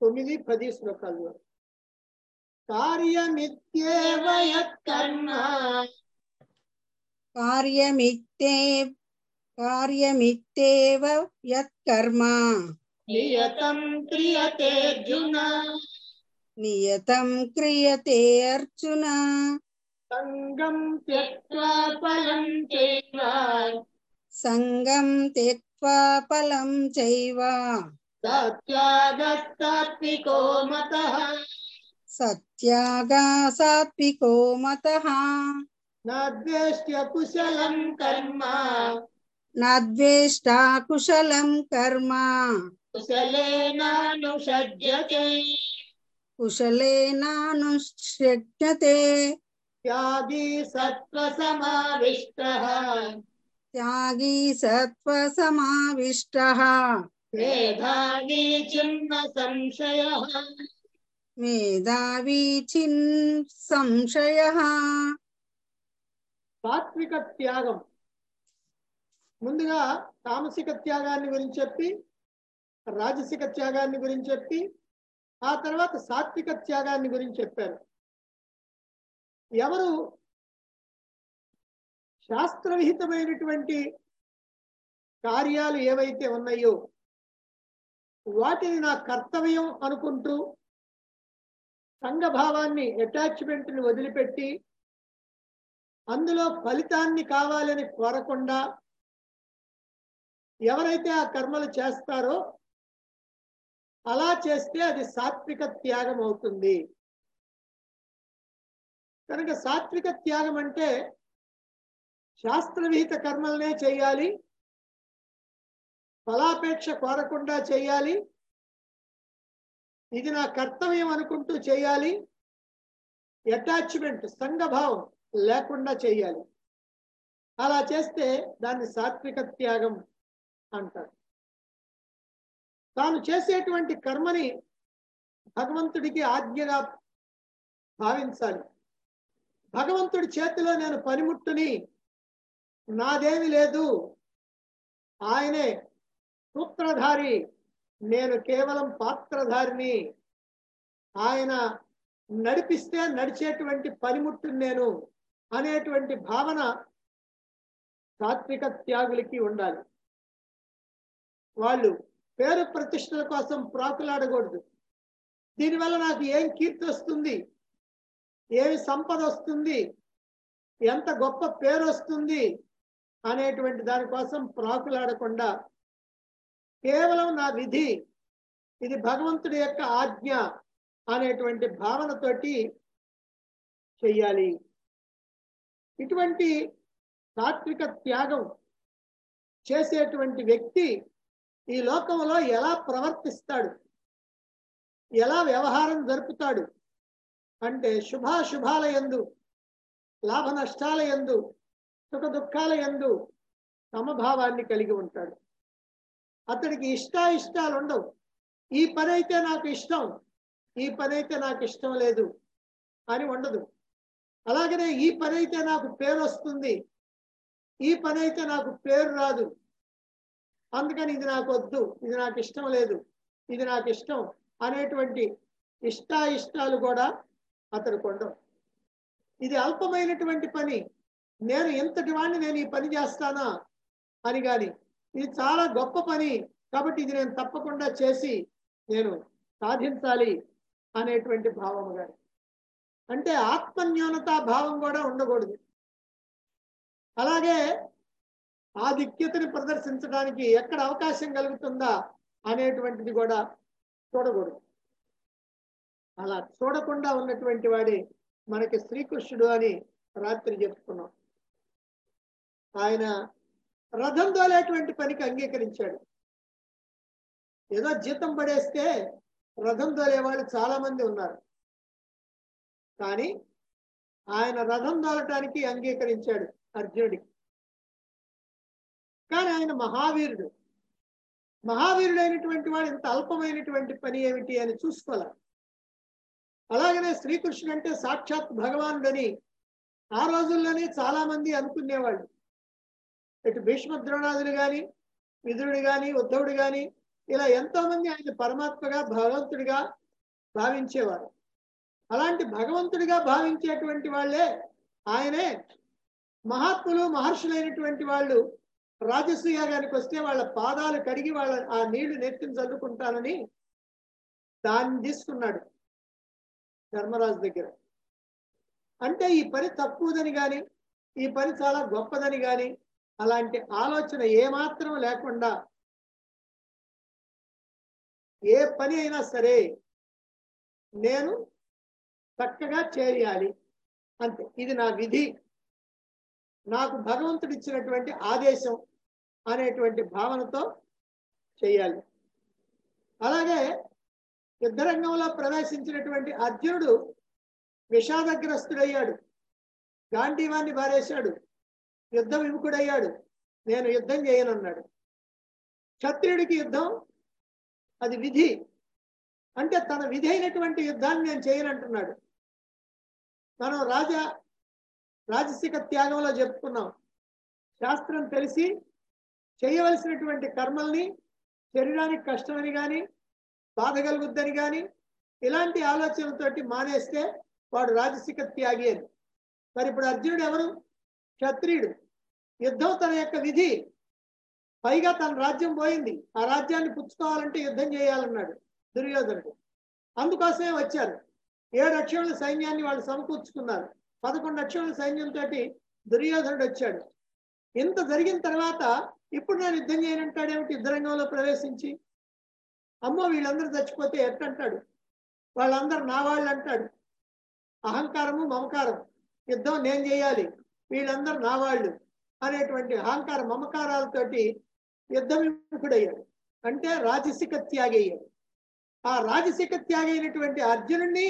తొమ్మిది పది శ్లోకాలు కార్యమిత్యేవ యత్కర్మ కార్యమిత్తే కార్యమిత్తేవ యత్కర్మ నియతం క్రియతే అర్జున నియతం క్రియతే అర్జున సంగం త్యక్త్వా ఫలం చైవ సంగం త్యక్వా ఫలం చైవ సత్యాగస్తాత్వికో మతః సత్యాగా సాత్వికో మతః నద్వేష్ట్య కుశలం కర్మ నద్వేష్టా కుశలం కర్మ కుశలేనానుషజ్యతే కుశలేనానుష్యజ్ఞతే త్యాగి సత్వసమావిష్టః త్యాగీ సత్వసమావిష్టః మేధావి చిన్న సంశయః మేధావీ చిన్ సంశయః సాత్విక త్యాగం ముందుగా తామసిక త్యాగాన్ని గురించి చెప్పి రాజసిక త్యాగాన్ని గురించి చెప్పి ఆ తర్వాత సాత్విక త్యాగాన్ని గురించి చెప్పారు ఎవరు శాస్త్రవిహితమైనటువంటి కార్యాలు ఏవైతే ఉన్నాయో వాటిని నా కర్తవ్యం అనుకుంటూ సంఘభావాన్ని అటాచ్మెంట్ని వదిలిపెట్టి అందులో ఫలితాన్ని కావాలని కోరకుండా ఎవరైతే ఆ కర్మలు చేస్తారో అలా చేస్తే అది సాత్విక త్యాగం అవుతుంది కనుక సాత్విక త్యాగం అంటే శాస్త్రవిహిత కర్మలనే చేయాలి ఫలాపేక్ష కోరకుండా చేయాలి ఇది నా కర్తవ్యం అనుకుంటూ చేయాలి అటాచ్మెంట్ సంఘభావం లేకుండా చేయాలి అలా చేస్తే దాన్ని సాత్విక త్యాగం అంటారు తాను చేసేటువంటి కర్మని భగవంతుడికి ఆజ్ఞగా భావించాలి భగవంతుడి చేతిలో నేను పనిముట్టుని నాదేమి లేదు ఆయనే సూత్రధారి నేను కేవలం పాత్రధారిని ఆయన నడిపిస్తే నడిచేటువంటి పనిముట్టుని నేను అనేటువంటి భావన సాత్విక త్యాగులకి ఉండాలి వాళ్ళు పేరు ప్రతిష్టల కోసం ప్రాకులాడకూడదు దీనివల్ల నాకు ఏం కీర్తి వస్తుంది ఏమి సంపద వస్తుంది ఎంత గొప్ప పేరు వస్తుంది అనేటువంటి దానికోసం ప్రాకులాడకుండా కేవలం నా విధి ఇది భగవంతుడి యొక్క ఆజ్ఞ అనేటువంటి భావనతోటి చెయ్యాలి ఇటువంటి సాత్విక త్యాగం చేసేటువంటి వ్యక్తి ఈ లోకంలో ఎలా ప్రవర్తిస్తాడు ఎలా వ్యవహారం జరుపుతాడు అంటే శుభాశుభాల ఎందు లాభ నష్టాల ఎందు సుఖ దుఃఖాల ఎందు సమభావాన్ని కలిగి ఉంటాడు అతడికి ఇష్టాయిష్టాలు ఉండవు ఈ పని అయితే నాకు ఇష్టం ఈ పని అయితే నాకు ఇష్టం లేదు అని ఉండదు అలాగనే ఈ పని అయితే నాకు పేరు వస్తుంది ఈ పని అయితే నాకు పేరు రాదు అందుకని ఇది నాకు వద్దు ఇది నాకు ఇష్టం లేదు ఇది నాకు ఇష్టం అనేటువంటి ఇష్టాయిష్టాలు కూడా అతడు కొండవు ఇది అల్పమైనటువంటి పని నేను ఎంతటి వాడిని నేను ఈ పని చేస్తానా అని కానీ ఇది చాలా గొప్ప పని కాబట్టి ఇది నేను తప్పకుండా చేసి నేను సాధించాలి అనేటువంటి భావము కానీ అంటే ఆత్మన్యూనతా భావం కూడా ఉండకూడదు అలాగే ఆధిక్యతని ప్రదర్శించడానికి ఎక్కడ అవకాశం కలుగుతుందా అనేటువంటిది కూడా చూడకూడదు అలా చూడకుండా ఉన్నటువంటి వాడే మనకి శ్రీకృష్ణుడు అని రాత్రి చెప్పుకున్నాం ఆయన రథం దోలేటువంటి పనికి అంగీకరించాడు ఏదో జీతం పడేస్తే రథం దోలే వాళ్ళు చాలా మంది ఉన్నారు కానీ ఆయన రథం దోలటానికి అంగీకరించాడు అర్జునుడికి కానీ ఆయన మహావీరుడు మహావీరుడైనటువంటి వాడు ఇంత అల్పమైనటువంటి పని ఏమిటి అని చూసుకోవాలి అలాగనే శ్రీకృష్ణుడు అంటే సాక్షాత్ భగవానుడని ఆ రోజుల్లోనే చాలా మంది అనుకునేవాళ్ళు ఇటు భీష్మ ద్రోణాదులు కానీ విదురుడు కానీ ఉద్ధవుడు కానీ ఇలా ఎంతో మంది ఆయన పరమాత్మగా భగవంతుడిగా భావించేవారు అలాంటి భగవంతుడిగా భావించేటువంటి వాళ్ళే ఆయనే మహాత్ములు మహర్షులైనటువంటి వాళ్ళు రాజసూయాగానికి వస్తే వాళ్ళ పాదాలు కడిగి వాళ్ళ ఆ నీళ్లు నెత్తిని చల్లుకుంటానని దాన్ని తీసుకున్నాడు ధర్మరాజు దగ్గర అంటే ఈ పని తక్కువదని గాని ఈ పని చాలా గొప్పదని గాని అలాంటి ఆలోచన ఏమాత్రం లేకుండా ఏ పని అయినా సరే నేను చక్కగా చేయాలి అంతే ఇది నా విధి నాకు భగవంతుడు ఇచ్చినటువంటి ఆదేశం అనేటువంటి భావనతో చేయాలి అలాగే యుద్ధరంగంలో ప్రవేశించినటువంటి అర్జునుడు విషాదగ్రస్తుడయ్యాడు గాంధీవాన్ని బారేశాడు యుద్ధ విముఖుడయ్యాడు నేను యుద్ధం చేయనన్నాడు క్షత్రియుడికి యుద్ధం అది విధి అంటే తన విధి అయినటువంటి యుద్ధాన్ని నేను చేయనంటున్నాడు మనం రాజా రాజసిక త్యాగంలో చెప్పుకున్నాం శాస్త్రం తెలిసి చేయవలసినటువంటి కర్మల్ని శరీరానికి కష్టమని కానీ బాధ కలుగుద్దని కానీ ఇలాంటి ఆలోచనలతోటి మానేస్తే వాడు రాజసిక త్యాగి అని మరి ఇప్పుడు అర్జునుడు ఎవరు క్షత్రియుడు యుద్ధం తన యొక్క విధి పైగా తన రాజ్యం పోయింది ఆ రాజ్యాన్ని పుచ్చుకోవాలంటే యుద్ధం చేయాలన్నాడు దుర్యోధనుడు అందుకోసమే వచ్చారు ఏడు అక్షముల సైన్యాన్ని వాళ్ళు సమకూర్చుకున్నారు పదకొండు అక్షముల సైన్యంతో దుర్యోధనుడు వచ్చాడు ఇంత జరిగిన తర్వాత ఇప్పుడు నేను యుద్ధం చేయనంటాడేమిటి యుద్ధరంగంలో ప్రవేశించి అమ్మో వీళ్ళందరూ చచ్చిపోతే ఎట్టంటాడు వాళ్ళందరూ నా వాళ్ళు అంటాడు అహంకారము మమకారం యుద్ధం నేను చేయాలి వీళ్ళందరూ నా వాళ్ళు అనేటువంటి అహంకార మమకారాలతోటి యుద్ధ విముఖుడయ్యాడు అంటే రాజసిక త్యాగి అయ్యాడు ఆ రాజసిక త్యాగి అయినటువంటి అర్జునుడిని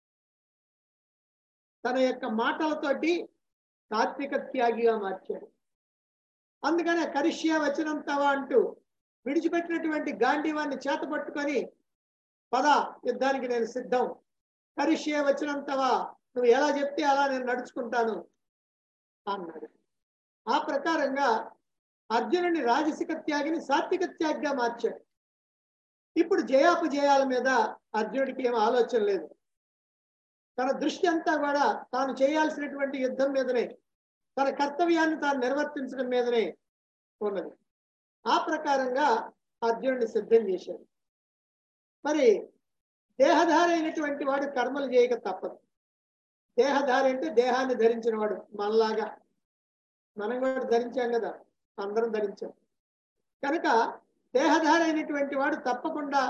తన యొక్క మాటలతోటి తాత్విక త్యాగిగా మార్చాడు అందుకనే కరిష్యా వచనంతవా అంటూ విడిచిపెట్టినటువంటి గాంధీవాన్ని చేత పట్టుకొని పద యుద్ధానికి నేను సిద్ధం కరిష్యే వచ్చినంతవా నువ్వు ఎలా చెప్తే అలా నేను నడుచుకుంటాను అన్నాడు ఆ ప్రకారంగా అర్జునుని రాజసిక త్యాగిని సాత్విక త్యాగిగా మార్చాడు ఇప్పుడు జయాపజయాల మీద అర్జునుడికి ఏం ఆలోచన లేదు తన దృష్టి అంతా కూడా తాను చేయాల్సినటువంటి యుద్ధం మీదనే తన కర్తవ్యాన్ని తాను నిర్వర్తించడం మీదనే ఉన్నది ఆ ప్రకారంగా అర్జునుడిని సిద్ధం చేశాడు మరి దేహధారి అయినటువంటి వాడు కర్మలు చేయక తప్పదు దేహధారి అంటే దేహాన్ని ధరించిన వాడు మనలాగా మనం కూడా ధరించాం కదా అందరం ధరించాం కనుక దేహధారి అయినటువంటి వాడు తప్పకుండా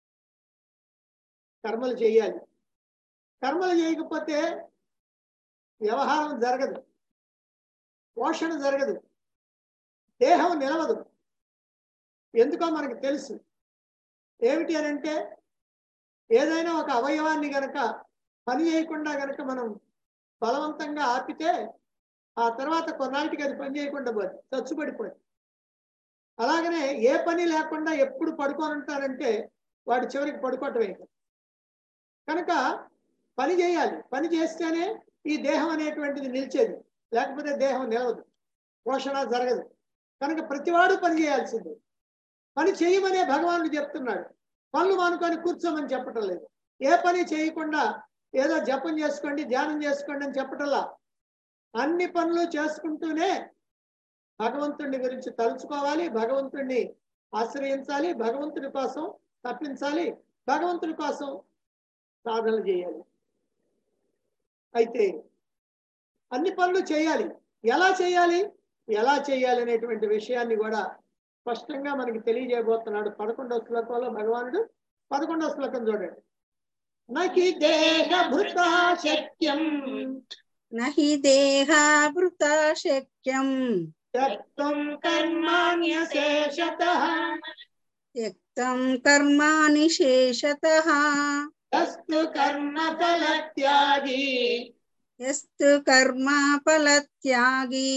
కర్మలు చేయాలి కర్మలు చేయకపోతే వ్యవహారం జరగదు పోషణ జరగదు దేహం నిలవదు ఎందుకో మనకు తెలుసు ఏమిటి అని అంటే ఏదైనా ఒక అవయవాన్ని గనక పని చేయకుండా గనక మనం బలవంతంగా ఆపితే ఆ తర్వాత కొన్నాళ్ళకి అది పని చేయకుండా పోదు చచ్చుపడిపోదు అలాగనే ఏ పని లేకుండా ఎప్పుడు పడుకొని ఉంటారంటే వాడు చివరికి పడుకోవటమే కనుక పని చేయాలి పని చేస్తేనే ఈ దేహం అనేటువంటిది నిలిచేది లేకపోతే దేహం నిలవదు పోషణ జరగదు కనుక ప్రతివాడు పని చేయాల్సిందే పని చేయమనే భగవానుడు చెప్తున్నాడు పనులు మానుకొని కూర్చోమని చెప్పటం లేదు ఏ పని చేయకుండా ఏదో జపం చేసుకోండి ధ్యానం చేసుకోండి అని చెప్పటంలా అన్ని పనులు చేసుకుంటూనే భగవంతుడిని గురించి తలుచుకోవాలి భగవంతుడిని ఆశ్రయించాలి భగవంతుడి కోసం తప్పించాలి భగవంతుడి కోసం సాధన చేయాలి అయితే అన్ని పనులు చేయాలి ఎలా చేయాలి ఎలా చేయాలి అనేటువంటి విషయాన్ని కూడా స్పష్టంగా మనకి తెలియజేయబోతున్నాడు పదకొండవ శ్లోకంలో భగవానుడు పదకొండవ శ్లోకం చూడండి నకి దేహభృత శక్యం నహి దేహావృతా శక్యం త్యక్తం కర్మాణ్యశేషత త్యక్తం కర్మాణి శేషతః అస్తు కర్మ ఫల త్యాగి యస్తు కర్మ ఫలత్యాగి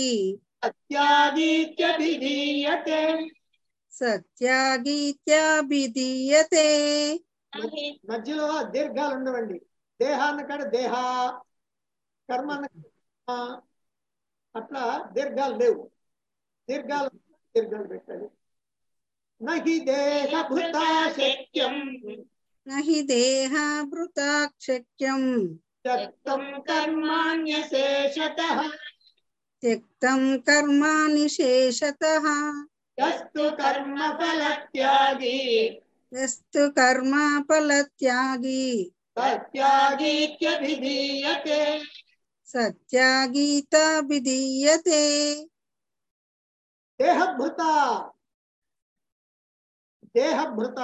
అత్యాగీత్యభిధీయతే సత్యాగీత్యాభిధీయతే మధ్యలో దీర్ఘాలు ఉండవండి దేహాన్న కాడ దేహ కర్మ అన్న కాడ కర్మ. అట్లా దీర్ఘాలు లేవు దీర్ఘాలు దీర్ఘాలు పెట్టాలి నహి దేహభృతా శక్యం నహి దేహాభృతా శక్యం త్యక్తం కర్మాణ్యశేషతః త్యక్తం కర్మాణి శేషతః యస్తు కర్మఫలత్యాగి యస్తు కర్మ ఫలత్యాగి సత్యాగీత్యభిధీయతే సత్యాగీత విధీయతే దేహభృత దేహభృత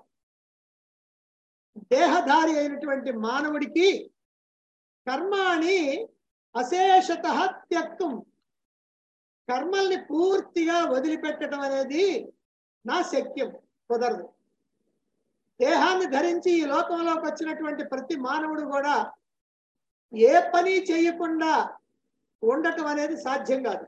దేహధారి అయినటువంటి మానవుడికి కర్మాని అశేషత త్యక్తం కర్మల్ని పూర్తిగా వదిలిపెట్టడం అనేది నా శక్యం కుదరదు దేహాన్ని ధరించి ఈ లోకంలోకి వచ్చినటువంటి ప్రతి మానవుడు కూడా ఏ పని చేయకుండా ఉండటం అనేది సాధ్యం కాదు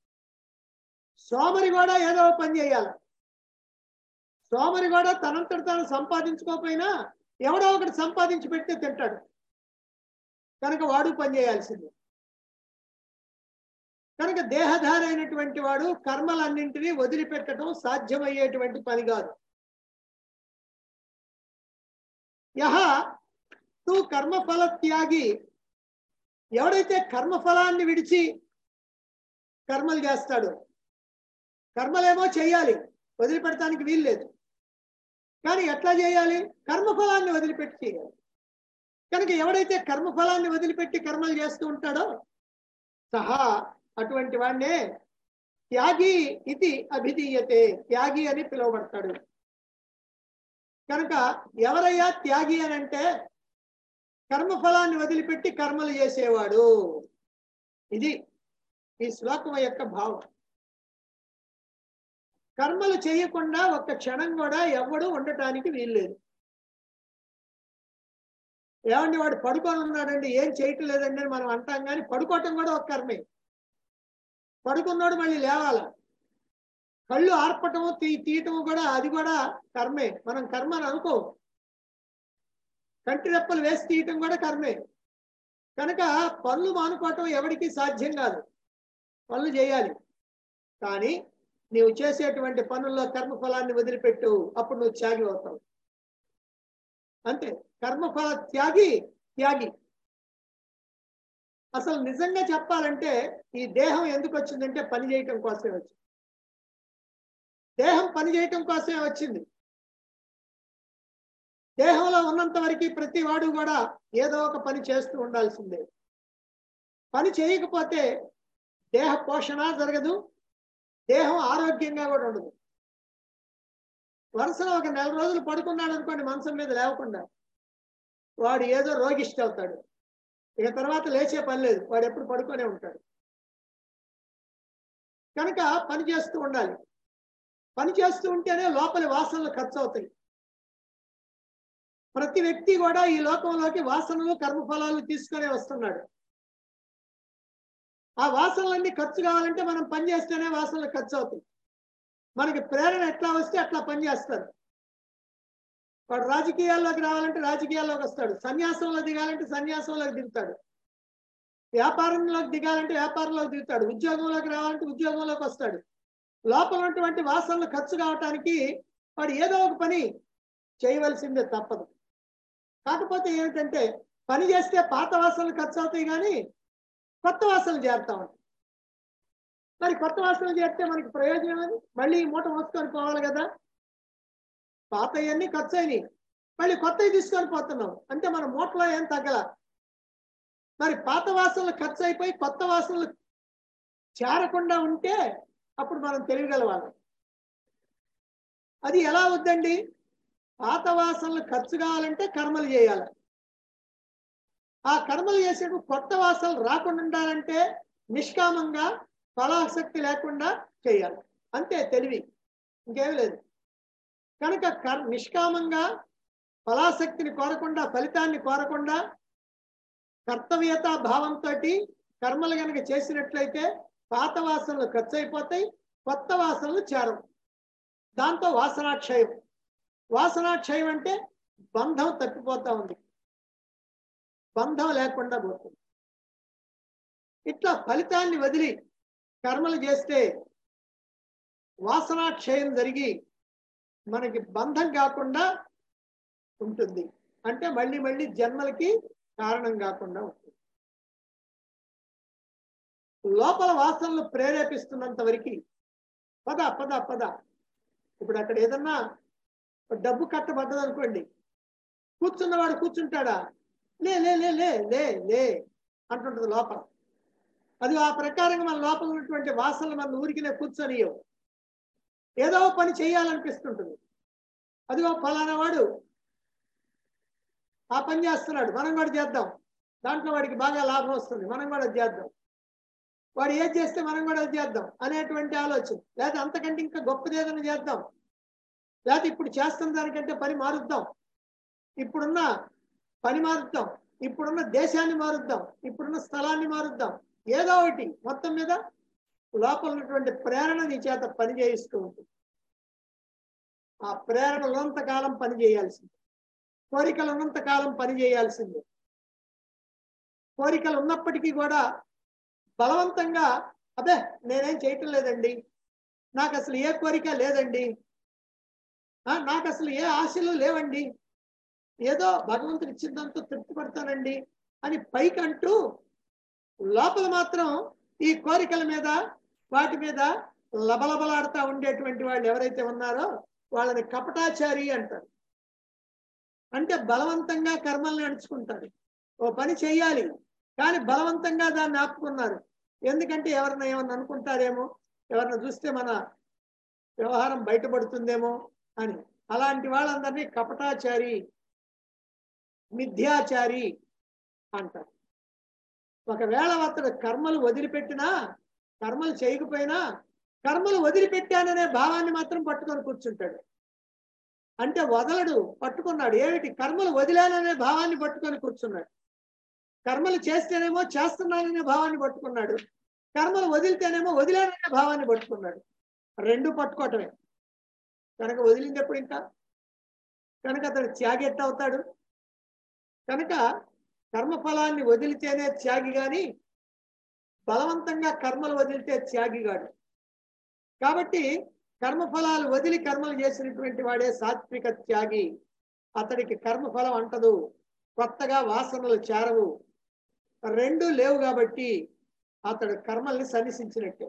సోమరి కూడా ఏదో ఒక పని చేయాలి సోమరి కూడా తనంతట తాను సంపాదించుకోకపోయినా ఎవడో ఒకటి సంపాదించి పెడితే తింటాడు కనుక వాడు పని చేయాల్సిందే కనుక దేహధారి అయినటువంటి వాడు కర్మలన్నింటినీ వదిలిపెట్టడం సాధ్యమయ్యేటువంటి పని కాదు యహ తూ కర్మఫల త్యాగి ఎవడైతే కర్మఫలాన్ని విడిచి కర్మలు చేస్తాడో కర్మలేమో చేయాలి వదిలిపెడటానికి వీల్లేదు కానీ ఎట్లా చేయాలి కర్మఫలాన్ని వదిలిపెట్టి చేయాలి కనుక ఎవడైతే కర్మఫలాన్ని వదిలిపెట్టి కర్మలు చేస్తూ ఉంటాడో సహా అటువంటి వాడినే త్యాగి ఇది అభిధీయతే త్యాగి అని పిలువబడతాడు కనుక ఎవరయ్యా త్యాగి అని అంటే కర్మఫలాన్ని వదిలిపెట్టి కర్మలు చేసేవాడు ఇది ఈ శ్లోకం యొక్క భావం కర్మలు చేయకుండా ఒక్క క్షణం కూడా ఎవడు ఉండటానికి వీల్లేదు ఏమండి వాడు పడుకొని ఉన్నాడండి ఏం చేయటం లేదండి అని మనం అంటాం కానీ పడుకోవటం కూడా ఒక కర్మే పడుకున్నాడు మళ్ళీ లేవాల కళ్ళు ఆర్పటము తీ తీయటము కూడా అది కూడా కర్మే మనం కర్మ అని అనుకో కంటి రెప్పలు వేసి తీయటం కూడా కర్మే కనుక పనులు మానుకోవటం ఎవరికి సాధ్యం కాదు పనులు చేయాలి కానీ నీవు చేసేటువంటి పనుల్లో కర్మఫలాన్ని వదిలిపెట్టు అప్పుడు నువ్వు త్యాగి అవుతావు అంతే కర్మఫల త్యాగి త్యాగి అసలు నిజంగా చెప్పాలంటే ఈ దేహం ఎందుకు వచ్చిందంటే పని చేయటం కోసమే వచ్చింది దేహం పని చేయటం కోసమే వచ్చింది దేహంలో ఉన్నంత వరకు ప్రతి వాడు కూడా ఏదో ఒక పని చేస్తూ ఉండాల్సిందే పని చేయకపోతే దేహ పోషణ జరగదు దేహం ఆరోగ్యంగా కూడా ఉండదు వరుసలో ఒక నెల రోజులు పడుకున్నాడు అనుకోండి మంచం మీద లేవకుండా వాడు ఏదో రోగిష్టి అవుతాడు ఇక తర్వాత లేచే పని లేదు వాడు ఎప్పుడు పడుకొనే ఉంటాడు కనుక పని చేస్తూ ఉండాలి పని చేస్తూ ఉంటేనే లోపలి వాసనలు ఖర్చు అవుతాయి ప్రతి వ్యక్తి కూడా ఈ లోకంలోకి వాసనలు కర్మఫలాలు తీసుకొని వస్తున్నాడు ఆ వాసనలన్నీ ఖర్చు కావాలంటే మనం పని చేస్తేనే వాసనలు ఖర్చు అవుతాయి మనకి ప్రేరణ ఎట్లా వస్తే అట్లా పని చేస్తారు వాడు రాజకీయాల్లోకి రావాలంటే రాజకీయాల్లోకి వస్తాడు సన్యాసంలో దిగాలంటే సన్యాసంలోకి దిగుతాడు వ్యాపారంలోకి దిగాలంటే వ్యాపారంలోకి దిగుతాడు ఉద్యోగంలోకి రావాలంటే ఉద్యోగంలోకి వస్తాడు లోపల ఉన్నటువంటి వాసనలు ఖర్చు కావటానికి వాడు ఏదో ఒక పని చేయవలసిందే తప్పదు కాకపోతే ఏమిటంటే పని చేస్తే పాత వాసనలు ఖర్చు అవుతాయి కానీ కొత్త వాసనలు చేరుతా ఉంటాయి మరి కొత్త వాసనలు చేస్తే మనకి ప్రయోజనం అది మళ్ళీ ఈ మూట మోసుకొని పోవాలి కదా పాతవన్నీ ఖర్చు అయినాయి మళ్ళీ కొత్తవి తీసుకొని పోతున్నాం అంటే మన మూటలో ఏం తగ్గల మరి పాత వాసనలు ఖర్చు అయిపోయి కొత్త వాసనలు చేరకుండా ఉంటే అప్పుడు మనం తెలియగలవాలి అది ఎలా వద్దండి పాత వాసనలు ఖర్చు కావాలంటే కర్మలు చేయాలి ఆ కర్మలు చేసేటప్పుడు కొత్త వాసనలు రాకుండా ఉండాలంటే నిష్కామంగా ఫలాసక్తి లేకుండా చేయాలి అంతే తెలివి ఇంకేమీ లేదు కనుక కర్ నిష్కామంగా ఫలాసక్తిని కోరకుండా ఫలితాన్ని కోరకుండా కర్తవ్యత భావంతో కర్మలు గనక చేసినట్లయితే పాత వాసనలు ఖర్చు అయిపోతాయి కొత్త వాసనలు చేరవు దాంతో వాసనాక్షయం వాసనాక్షయం అంటే బంధం తప్పిపోతా ఉంది బంధం లేకుండా పోతుంది ఇట్లా ఫలితాన్ని వదిలి కర్మలు చేస్తే వాసనాక్షయం జరిగి మనకి బంధం కాకుండా ఉంటుంది అంటే మళ్ళీ మళ్ళీ జన్మలకి కారణం కాకుండా ఉంటుంది లోపల వాసనలు ప్రేరేపిస్తున్నంత వరకు పద పద పద ఇప్పుడు అక్కడ ఏదన్నా డబ్బు కట్టబడ్డది అనుకోండి కూర్చున్నవాడు కూర్చుంటాడా లే లే లే లే లే లే అంటుంటది లోపల అది ఆ ప్రకారంగా మన లోపల ఉన్నటువంటి వాసనలు మన ఊరికినే కూర్చొనియవు ఏదో ఒక పని చేయాలనిపిస్తుంటుంది అదిగో ఫలానా వాడు ఆ పని చేస్తున్నాడు మనం కూడా చేద్దాం దాంట్లో వాడికి బాగా లాభం వస్తుంది మనం కూడా అది చేద్దాం వాడు ఏది చేస్తే మనం కూడా అది చేద్దాం అనేటువంటి ఆలోచన లేదా అంతకంటే ఇంకా గొప్పది ఏదైనా చేద్దాం లేకపోతే ఇప్పుడు చేస్తున్న దానికంటే పని మారుద్దాం ఇప్పుడున్న పని మారుద్దాం ఇప్పుడున్న దేశాన్ని మారుద్దాం ఇప్పుడున్న స్థలాన్ని మారుద్దాం ఏదో ఒకటి మొత్తం మీద లోపల ఉన్నటువంటి ప్రేరణ నీ చేత పని చేయిస్తూ ఉంటుంది ఆ ప్రేరణ ఉన్నంత కాలం పని చేయాల్సింది కోరికలు ఉన్నంత కాలం పని చేయాల్సిందే కోరికలు ఉన్నప్పటికీ కూడా బలవంతంగా అదే నేనేం చేయటం లేదండి నాకు అసలు ఏ కోరిక లేదండి ఆ, నాకు అసలు ఏ ఆశలు లేవండి ఏదో భగవంతుడు ఇచ్చిందంతా తృప్తి పడతానండి అని పైకి అంటూ లోపల మాత్రం ఈ కోరికల మీద వాటి మీద లబలబలాడుతూ ఉండేటువంటి వాళ్ళు ఎవరైతే ఉన్నారో వాళ్ళని కపటాచారి అంటారు అంటే బలవంతంగా కర్మల్ని నడుచుకుంటారు ఓ పని చెయ్యాలి కానీ బలవంతంగా దాన్ని ఆపుకున్నారు ఎందుకంటే ఎవరన్నా ఏమన్నా అనుకుంటారేమో ఎవరన్నా చూస్తే మన వ్యవహారం బయటపడుతుందేమో అని అలాంటి వాళ్ళందరినీ కపటాచారి మిథ్యాచారి అంటారు ఒకవేళ అతడు కర్మలు వదిలిపెట్టినా కర్మలు చేయకపోయినా కర్మలు వదిలిపెట్టాననే భావాన్ని మాత్రం పట్టుకొని కూర్చుంటాడు అంటే వదలడు పట్టుకున్నాడు ఏమిటి కర్మలు వదిలాననే భావాన్ని పట్టుకొని కూర్చున్నాడు కర్మలు చేస్తేనేమో చేస్తున్నాననే భావాన్ని పట్టుకున్నాడు కర్మలు వదిలితేనేమో వదిలాననే భావాన్ని పట్టుకున్నాడు రెండు పట్టుకోవటమే కనుక వదిలింది ఇంకా కనుక అతడు త్యాగి ఎట్ట అవుతాడు కనుక కర్మఫలాన్ని వదిలితేనే త్యాగి గాని బలవంతంగా కర్మలు వదిలితే త్యాగిగాడు కాబట్టి కర్మఫలాలు వదిలి కర్మలు చేసినటువంటి వాడే సాత్విక త్యాగి అతడికి కర్మఫలం అంటదు కొత్తగా వాసనలు చేరవు రెండు లేవు కాబట్టి అతడు కర్మల్ని సన్నిసించినట్టే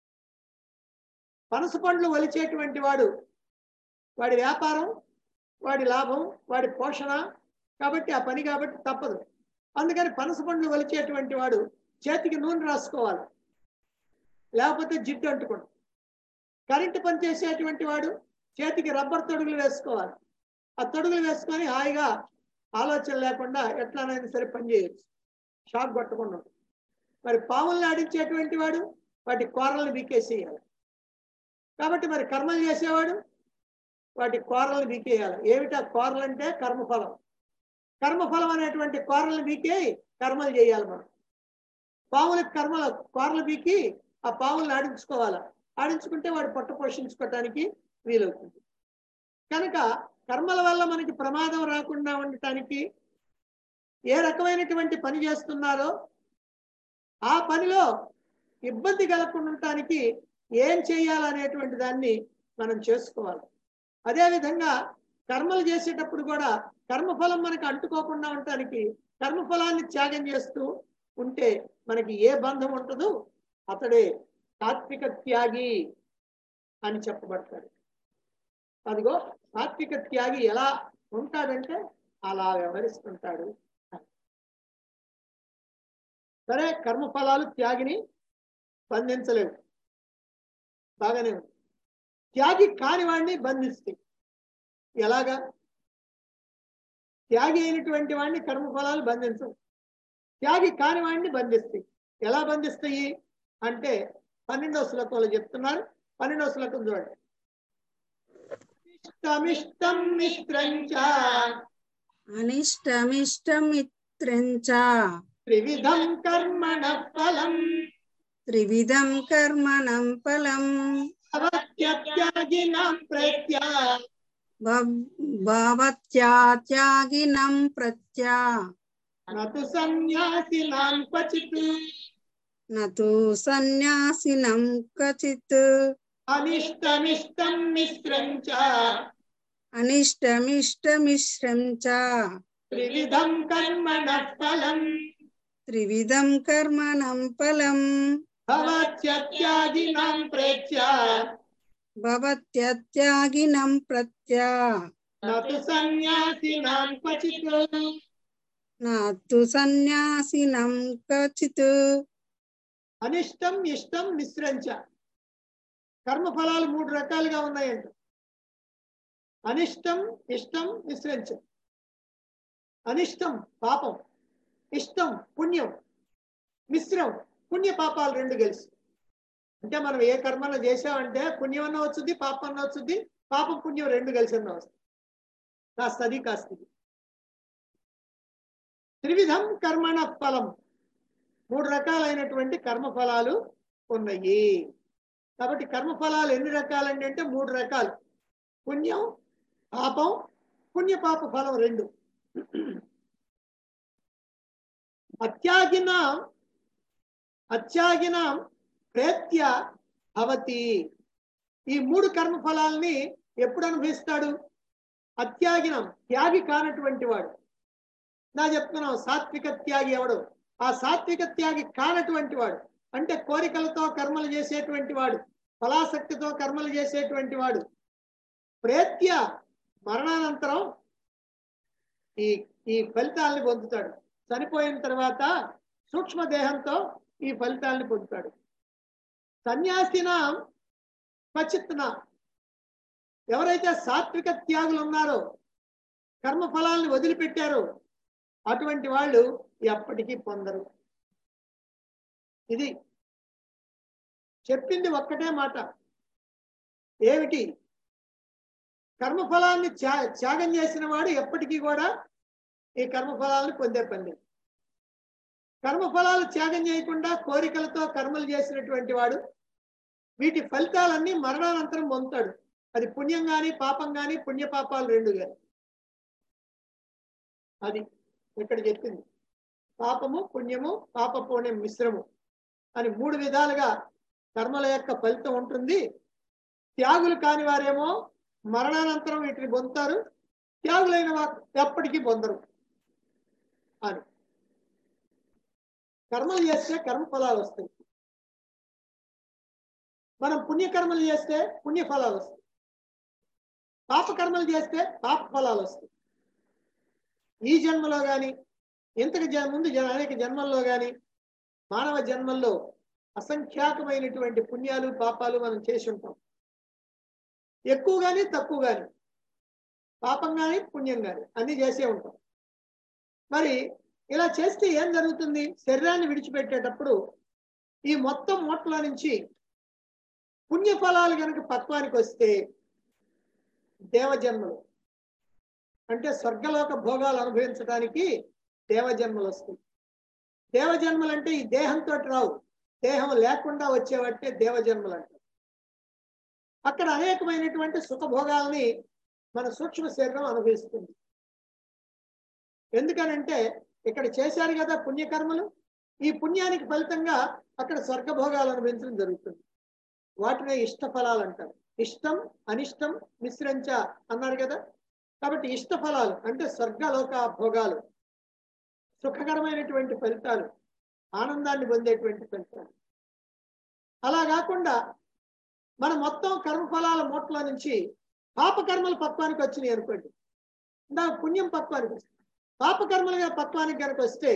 పనస పండ్లు ఒలిచేటువంటి వాడు వాడి వ్యాపారం వాడి లాభం వాడి పోషణ కాబట్టి ఆ పని కాబట్టి తప్పదు అందుకని పనస పండ్లు ఒలిచేటువంటి వాడు చేతికి నూనె రాసుకోవాలి లేకపోతే జిడ్డు అంటుకోండి కరెంటు పని చేసేటువంటి వాడు చేతికి రబ్బర్ తొడుగులు వేసుకోవాలి ఆ తొడుగులు వేసుకొని హాయిగా ఆలోచన లేకుండా ఎట్లానైనా సరే పని చేయొచ్చు షాక్ కొట్టకుండా ఉంటుంది. మరి పాముల్ని ఆడించేటువంటి వాడు వాటి కూరల్ని బీకేసేయాలి కాబట్టి మరి కర్మలు చేసేవాడు వాటి కూరల్ని బీకేయాలి ఏమిటా కూరలు అంటే కర్మఫలం కర్మఫలం అనేటువంటి కూరల్ని బీకే కర్మలు చేయాలి మనం పాములకి కర్మల కూరలు బీకి ఆ పాములను ఆడించుకోవాలి ఆడించుకుంటే వాడు పొట్ట పోషించుకోవటానికి వీలవుతుంది కనుక కర్మల వల్ల మనకి ప్రమాదం రాకుండా ఉండటానికి ఏ రకమైనటువంటి పని చేస్తున్నారో ఆ పనిలో ఇబ్బంది కలగకుండా ఉండటానికి ఏం చేయాలనేటువంటి దాన్ని మనం చేసుకోవాలి అదేవిధంగా కర్మలు చేసేటప్పుడు కూడా కర్మఫలం మనకి అంటుకోకుండా ఉండటానికి కర్మఫలాన్ని త్యాగం చేస్తూ ఉంటే మనకి ఏ బంధం ఉంటుందో అతడే సాత్విక త్యాగి అని చెప్పబడతాడు అదిగో సాత్విక త్యాగి ఎలా ఉంటాడంటే అలా వ్యవహరిస్తుంటాడు సరే కర్మఫలాలు త్యాగిని బంధించలేవు బాగానే ఉంది త్యాగి కాని వాడిని బంధిస్తాయి ఎలాగా త్యాగి అయినటువంటి వాడిని కర్మఫలాలు బంధించవు త్యాగి కాని వాడిని బంధిస్తాయి ఎలా బంధిస్తాయి అంటే పన్నెండవ శ్లోకంలో చెప్తున్నారు పన్నెండవ శ్లోకం చూడండి ఇష్టమిష్టం మిత్రంచ అనిష్టమిష్టమిత్రం చ త్రివిధం కర్మణ ఫలం త్రివిధం కర్మణం ఫలం అవత్యత్యాగినాం ప్రత్యా భావత్యాత్యాగినం ప్రత్యా నతు సన్యాసినాం క్వచిత్ నతు సన్యాసినం క్వచిత్ అనిష్టమిష్టం మిత్రం చ అనిష్టమిష్టమిశ్రం చ త్రివిధం కర్మణ ఫలం త్రివిధం కర్మణం ఫలం భవత్యత్యాగినాం ప్రేత్య భవత్యత్యాగినం ప్రత్యా నతు సన్యాసినాం క్వచిత్ నాతు సన్యాసినం కచిత్ అనిష్టం ఇష్టం మిశ్రంచ కర్మఫలాలు మూడు రకాలుగా ఉన్నాయంట అనిష్టం ఇష్టం మిశ్రంచ అనిష్టం పాపం ఇష్టం పుణ్యం మిశ్రం పుణ్య పాపాలు రెండు కలిసి అంటే మనం ఏ కర్మను చేసామంటే పుణ్యం అన్న వచ్చుద్ది పాపం అన్న వచ్చుద్ది పాపం పుణ్యం రెండు కలిసి అన్న వస్తుంది కాస్త అది కాస్త ఇది త్రివిధం కర్మణ ఫలం మూడు రకాలైనటువంటి కర్మఫలాలు ఉన్నాయి కాబట్టి కర్మఫలాలు ఎన్ని రకాలండి అంటే మూడు రకాలు పుణ్యం పాపం పుణ్య పాప ఫలం రెండు అత్యాగిన అత్యాగిన ప్రేత్య భవతి ఈ మూడు కర్మఫలాల్ని ఎప్పుడు అనుభవిస్తాడు అత్యాగినం త్యాగి కానటువంటి వాడు నా చెప్తున్నాం సాత్విక త్యాగి ఎవడు ఆ సాత్విక త్యాగి కానటువంటి వాడు అంటే కోరికలతో కర్మలు చేసేటువంటి వాడు ఫలాసక్తితో కర్మలు చేసేటువంటి వాడు ప్రేత్య మరణానంతరం ఈ ఈ ఫలితాలని పొందుతాడు చనిపోయిన తర్వాత సూక్ష్మ దేహంతో ఈ ఫలితాలని పొందుతాడు సన్యాసిన క్వచిత్న ఎవరైతే సాత్విక త్యాగులు ఉన్నారో కర్మ ఫలాల్ని వదిలిపెట్టారో అటువంటి వాళ్ళు ఎప్పటికీ పొందరు ఇది చెప్పింది ఒక్కటే మాట ఏమిటి కర్మఫలాన్ని త్యా త్యాగం చేసిన వాడు ఎప్పటికీ కూడా ఈ కర్మఫలాలను పొందే పని కర్మఫలాలు త్యాగం చేయకుండా కోరికలతో కర్మలు చేసినటువంటి వాడు వీటి ఫలితాలన్నీ మరణానంతరం పొందుతాడు అది పుణ్యం గాని పాపం గాని పుణ్యపాపాలు రెండు గాని అది ఇక్కడ చెప్పింది పాపము పుణ్యము పాప పుణ్యం మిశ్రము అని మూడు విధాలుగా కర్మల యొక్క ఫలితం ఉంటుంది త్యాగులు కాని వారేమో మరణానంతరం వీటిని పొందుతారు త్యాగులైన వారు ఎప్పటికీ పొందరు అని కర్మలు చేస్తే కర్మ ఫలాలు వస్తాయి మనం పుణ్యకర్మలు చేస్తే పుణ్య ఫలాలు వస్తాయి పాప కర్మలు చేస్తే పాప ఫలాలు వస్తాయి ఈ జన్మలో గాని ఇంతకు జ- ముందు జ- అనేక జన్మల్లో గాని మానవ జన్మల్లో అసంఖ్యాకమైనటువంటి పుణ్యాలు పాపాలు మనం చేసి ఉంటాం ఎక్కువ గాని తక్కువ గాని పాపం గాని పుణ్యం గాని అన్ని చేసే ఉంటాం మరి ఇలా చేస్తే ఏం జరుగుతుంది శరీరాన్ని విడిచిపెట్టేటప్పుడు ఈ మొత్తం మూటలో నుంచి పుణ్య ఫలాలు కనుక పక్వానికి వస్తే దేవజన్మలు అంటే స్వర్గలోక భోగాలు అనుభవించడానికి దేవజన్మలు వస్తాయి దేవజన్మలు అంటే ఈ దేహంతో రావు దేహం లేకుండా వచ్చేవట్టే దేవజన్మలు అంటారు అక్కడ అనేకమైనటువంటి సుఖభోగాల్ని మన సూక్ష్మ శరీరం అనుభవిస్తుంది ఎందుకనంటే ఇక్కడ చేశారు కదా పుణ్యకర్మలు ఈ పుణ్యానికి ఫలితంగా అక్కడ స్వర్గభోగాలు అనుభవించడం జరుగుతుంది వాటినే ఇష్ట ఫలాలు అంటారు ఇష్టం అనిష్టం మిశ్రంచ అన్నారు కదా కాబట్టి ఇష్ట ఫలాలు అంటే స్వర్గలోక భోగాలు సుఖకరమైనటువంటి ఫలితాలు ఆనందాన్ని పొందేటువంటి ఫలితాలు అలా కాకుండా మన మొత్తం కర్మఫలాల మూటలో నుంచి పాపకర్మలు పక్వానికి వచ్చినాయి అనుకోండి నా పుణ్యం పక్వానికి వస్తుంది పాపకర్మలుగా పక్వానికి కనుక వస్తే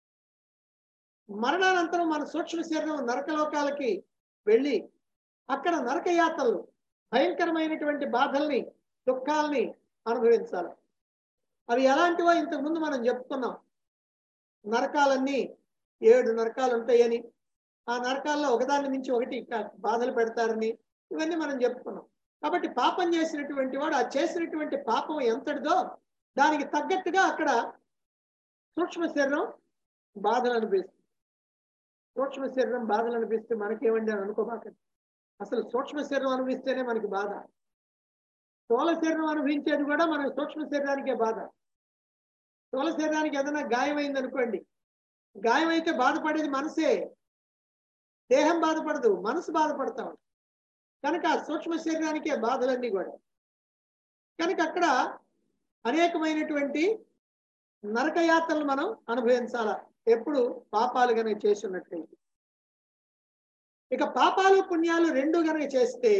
మరణానంతరం మన సూక్ష్మ శరీరం నరకలోకాలకి వెళ్ళి అక్కడ నరక యాతనలు భయంకరమైనటువంటి బాధల్ని దుఃఖాల్ని అనుభవించాలి అవి ఎలాంటివో ఇంతకు ముందు మనం చెప్పుకున్నాం నరకాలన్నీ ఏడు నరకాలు ఉంటాయని ఆ నరకాల్లో ఒకదాని నుంచి ఒకటి క- బాధలు పెడతారని ఇవన్నీ మనం చెప్పుకున్నాం కాబట్టి పాపం చేసినటువంటి వాడు ఆ చేసినటువంటి పాపం ఎంతటిదో దానికి తగ్గట్టుగా అక్కడ సూక్ష్మ శరీరం బాధలు అనిపిస్తుంది సూక్ష్మ శరీరం బాధలు అనిపిస్తే మనకేమండి అని అనుకోబాకండి అసలు సూక్ష్మ శరీరం అనుభవిస్తేనే మనకి బాధ స్థూల శరీరం అనుభవించేది కూడా మన సూక్ష్మ శరీరానికే బాధ స్థూల శరీరానికి ఏదైనా గాయమైంది అనుకోండి గాయం అయితే బాధపడేది మనసే దేహం బాధపడదు మనసు బాధపడతా ఉంటుంది కనుక ఆ సూక్ష్మ శరీరానికే బాధలన్నీ కూడా కనుక అక్కడ అనేకమైనటువంటి నరకయాత్రలు మనం అనుభవించాల ఎప్పుడు పాపాలు కనుక చేసి ఉన్నట్లయితే ఇక పాపాలు పుణ్యాలు రెండు కనుక చేస్తే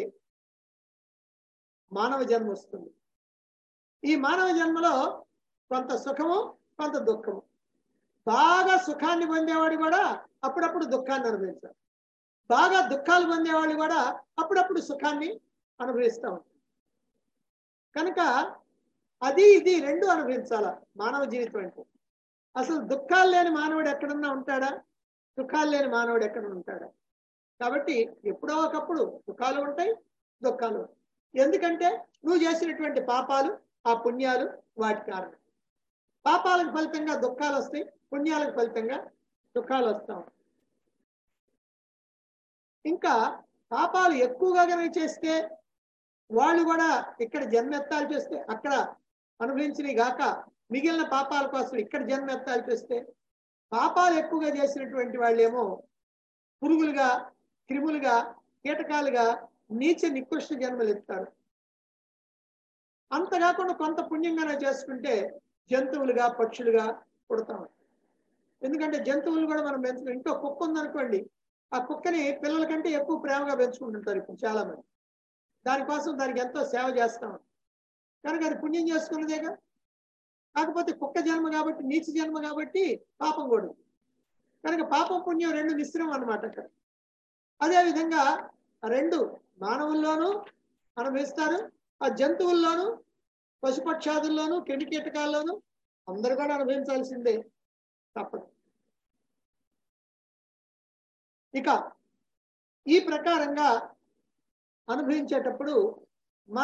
మానవ జన్మ వస్తుంది ఈ మానవ జన్మలో కొంత సుఖము కొంత దుఃఖము బాగా సుఖాన్ని పొందేవాడు కూడా అప్పుడప్పుడు దుఃఖాన్ని అనుభవించాలి బాగా దుఃఖాలు పొందేవాళ్ళు కూడా అప్పుడప్పుడు సుఖాన్ని అనుభవిస్తూ ఉంటారు కనుక అది ఇది రెండు అనుభవించాల మానవ జీవితం అంటే అసలు దుఃఖాలు లేని మానవుడు ఎక్కడన్నా ఉంటాడా సుఖాలు లేని మానవుడు ఎక్కడ ఉంటాడా కాబట్టి ఎప్పుడో ఒకప్పుడు సుఖాలు ఉంటాయి దుఃఖాలు ఉంటాయి ఎందుకంటే నువ్వు చేసినటువంటి పాపాలు ఆ పుణ్యాలు వాటి కారణం పాపాలకు ఫలితంగా దుఃఖాలు వస్తాయి పుణ్యాలకు ఫలితంగా సుఖాలు వస్తాం ఇంకా పాపాలు ఎక్కువగా కనుక చేస్తే వాళ్ళు కూడా ఇక్కడ జన్మెత్తాలు చేస్తే అక్కడ అనుభవించినవి గాక మిగిలిన పాపాల కోసం ఇక్కడ జన్మెత్తాలు చేస్తే పాపాలు ఎక్కువగా చేసినటువంటి వాళ్ళేమో పురుగులుగా క్రిములుగా కీటకాలుగా నీచ నికృష్ట జన్మలు ఎత్తారు అంత కాకుండా కొంత పుణ్యంగానే చేసుకుంటే జంతువులుగా పక్షులుగా పుడతాం ఎందుకంటే జంతువులు కూడా మనం పెంచుకుని ఇంకో కుక్క ఉందనుకోండి ఆ కుక్కని పిల్లల కంటే ఎక్కువ ప్రేమగా పెంచుకుంటుంటారు ఇప్పుడు చాలా మంది దానికోసం దానికి ఎంతో సేవ చేస్తాం కనుక అది పుణ్యం చేసుకున్నదేగా కాకపోతే కుక్క జన్మ కాబట్టి నీచ జన్మ కాబట్టి పాపం కూడా ఉంది. కనుక పాపం పుణ్యం రెండు మిశ్రమం అనమాట అక్కడ అదేవిధంగా ఆ రెండు మానవుల్లోనూ అనుభవిస్తారు ఆ జంతువుల్లోనూ పశుపక్షాదుల్లోనూ కెండి కీటకాల్లోనూ అందరు కూడా అనుభవించాల్సిందే తప్పదు ఇక ఈ ప్రకారంగా అనుభవించేటప్పుడు మన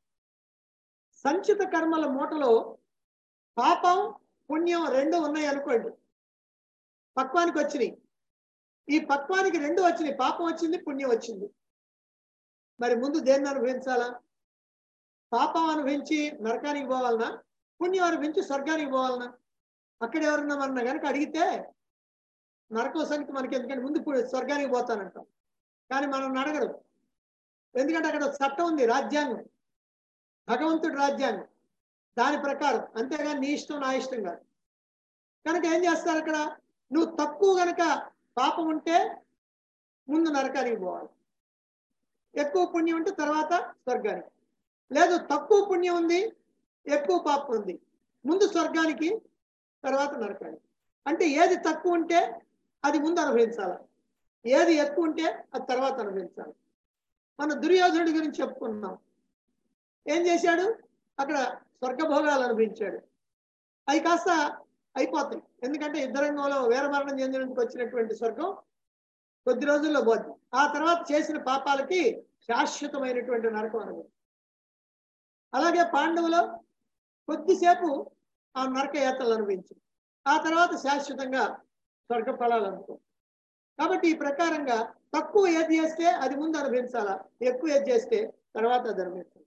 సంచిత కర్మల మూటలో పాపం పుణ్యం రెండు ఉన్నాయి అనుకోండి పక్వానికి వచ్చినాయి ఈ పక్వానికి రెండు వచ్చినాయి పాపం వచ్చింది పుణ్యం వచ్చింది మరి ముందు దేన్ని అనుభవించాలా పాపం అనుభవించి నరకానికి పోవాలనా పుణ్యం అనుభవించి స్వర్గానికి పోవాలనా అక్కడ ఎవరన్నా మన కనుక అడిగితే నరకం సంగతి మనకి ఎందుకంటే ముందు ఇప్పుడు స్వర్గానికి పోతానంటాం కానీ మనం అడగరు ఎందుకంటే అక్కడ చట్టం ఉంది రాజ్యాంగం భగవంతుడి రాజ్యాంగం దాని ప్రకారం అంతేగాని నీ ఇష్టం నా ఇష్టం కాదు కనుక ఏం చేస్తారు అక్కడ నువ్వు తక్కువ గనక పాపం ఉంటే ముందు నరకానికి పోవాలి ఎక్కువ పుణ్యం ఉంటే తర్వాత స్వర్గానికి లేదు తక్కువ పుణ్యం ఉంది ఎక్కువ పాపం ఉంది ముందు స్వర్గానికి తర్వాత నరకానికి అంటే ఏది తక్కువ ఉంటే అది ముందు అనుభవించాలి ఏది ఎక్కువ ఉంటే అది తర్వాత అనుభవించాలి మన దుర్యోధనుడి గురించి చెప్పుకున్నాం ఏం చేశాడు అక్కడ స్వర్గభోగాలు అనుభవించాడు అవి కాస్త అయిపోతాయి ఎందుకంటే యుద్ధరంగంలో వీరమరణం చెందినందుకు వచ్చినటువంటి స్వర్గం కొద్ది రోజుల్లో పోద్ది ఆ తర్వాత చేసిన పాపాలకి శాశ్వతమైనటువంటి నరకం అనుభవం అలాగే పాండవులు కొద్దిసేపు ఆ నరక యాత్రలు అనుభవించింది ఆ తర్వాత శాశ్వతంగా స్వర్గ ఫలాలు అనుకో కాబట్టి ఈ ప్రకారంగా తక్కువ ఏది చేస్తే అది ముందు అనుభవించాలా ఎక్కువ ఏది చేస్తే తర్వాత అది అనుభవించాలి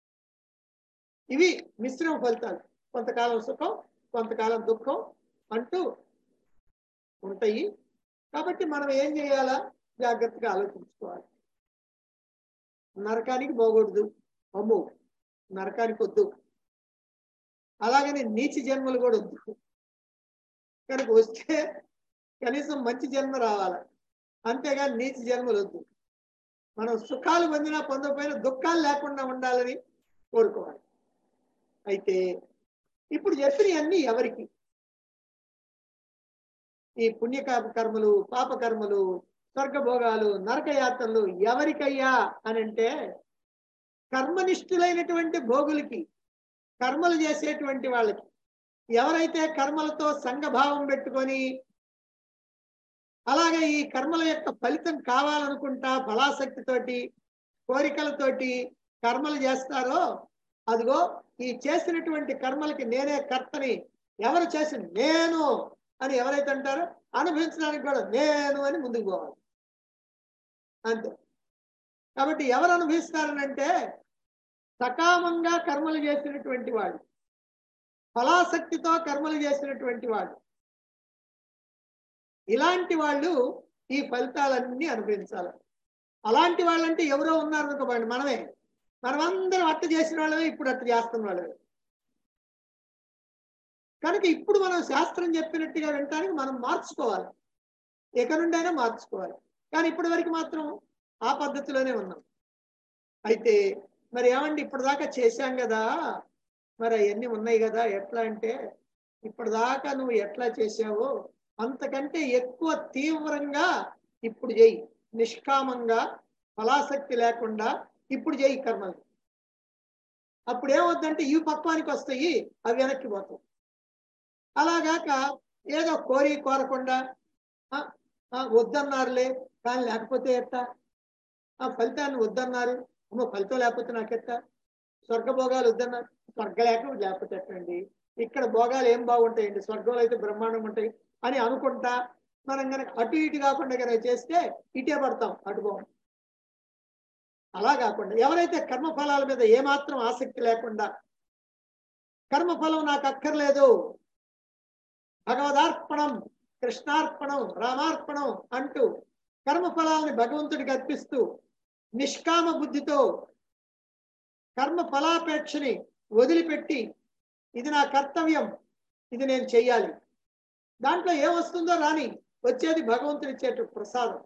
ఇవి మిశ్రమ ఫలితాలు కొంతకాలం సుఖం కొంతకాలం దుఃఖం అంటూ ఉంటాయి కాబట్టి మనం ఏం చేయాలా జాగ్రత్తగా ఆలోచించుకోవాలి నరకానికి పోకూడదు అమ్ము నరకానికి వద్దు అలాగని నీచి జన్మలు కూడా వద్దు కనుక వస్తే కనీసం మంచి జన్మ రావాలి అంతేగాని నీచి జన్మలు వద్దు మనం సుఖాలు పొందినా పొందకపోయినా దుఃఖాలు లేకుండా ఉండాలని కోరుకోవాలి అయితే ఇప్పుడు చెప్పినవన్నీ ఎవరికి ఈ పుణ్య కర్మలు పాప కర్మలు స్వర్గభోగాలు నరకయాత్రలు ఎవరికయ్యా అని అంటే కర్మనిష్ఠులైనటువంటి భోగులకి కర్మలు చేసేటువంటి వాళ్ళకి ఎవరైతే కర్మలతో సంఘభావం పెట్టుకొని అలాగే ఈ కర్మల యొక్క ఫలితం కావాలనుకుంటా ఫలాసక్తితోటి కోరికలతోటి కర్మలు చేస్తారో అదిగో ఈ చేసినటువంటి కర్మలకి నేనే కర్తని ఎవరు చేసి నేను అని ఎవరైతే అంటారో అనుభవించడానికి కూడా నేను అని ముందుకు పోవాలి అంతే కాబట్టి ఎవరు అనుభవిస్తారనంటే సకామంగా కర్మలు చేసినటువంటి వాడు ఫలాసక్తితో కర్మలు చేసినటువంటి వాడు ఇలాంటి వాళ్ళు ఈ ఫలితాలన్నీ అనుభవించాలి అలాంటి వాళ్ళంటే ఎవరో ఉన్నారు అనుకోండి మనమే మనమందరం అట్ట చేసిన వాళ్ళమే ఇప్పుడు అట్ట చేస్తున్న వాళ్ళమే కనుక ఇప్పుడు మనం శాస్త్రం చెప్పినట్టుగా వినటానికి మనం మార్చుకోవాలి ఎక్కడ నుండైనా మార్చుకోవాలి కానీ ఇప్పటి వరకు మాత్రం ఆ పద్ధతిలోనే ఉన్నాం అయితే మరి ఏమండి ఇప్పటిదాకా చేశాం కదా మరి అవన్నీ ఉన్నాయి కదా ఎట్లా అంటే ఇప్పటిదాకా నువ్వు ఎట్లా చేసావో అంతకంటే ఎక్కువ తీవ్రంగా ఇప్పుడు చేయి నిష్కామంగా ఫలాసక్తి లేకుండా ఇప్పుడు చేయి కర్మలు అప్పుడు ఏమవుద్దంటే ఇవి పక్వానికి వస్తాయి అవి వెనక్కి పోతాయి అలాగాక ఏదో కోరి కోరకుండా ఆ, ఆ, వద్దన్నారులే కానీ లేకపోతే ఎట్టా ఆ ఫలితాన్ని వద్దన్నారు అమ్మో ఫలితం లేకపోతే నాకెట్టా స్వర్గ భోగాలు వద్దన్నారు స్వర్గ లేక లేకపోతే ఎట్టండి ఇక్కడ భోగాలు ఏం బాగుంటాయండి స్వర్గంలో అయితే బ్రహ్మాండం ఉంటాయి అని అనుకుంటా మనం కనుక అటు ఇటు కాకుండా కనుక చేస్తే ఇటే పడతాం అటు పోం అలా కాకుండా ఎవరైతే కర్మఫలాల మీద ఏమాత్రం ఆసక్తి లేకుండా కర్మఫలం నాకు అక్కర్లేదు భగవదార్పణం కృష్ణార్పణం రామార్పణం అంటూ కర్మఫలాలని భగవంతుడికి అర్పిస్తూ నిష్కామ బుద్ధితో కర్మ ఫలాపేక్షని వదిలిపెట్టి ఇది నా కర్తవ్యం ఇది నేను చెయ్యాలి దాంట్లో ఏమొస్తుందో రాని వచ్చేది భగవంతుడు ఇచ్చేట ప్రసాదం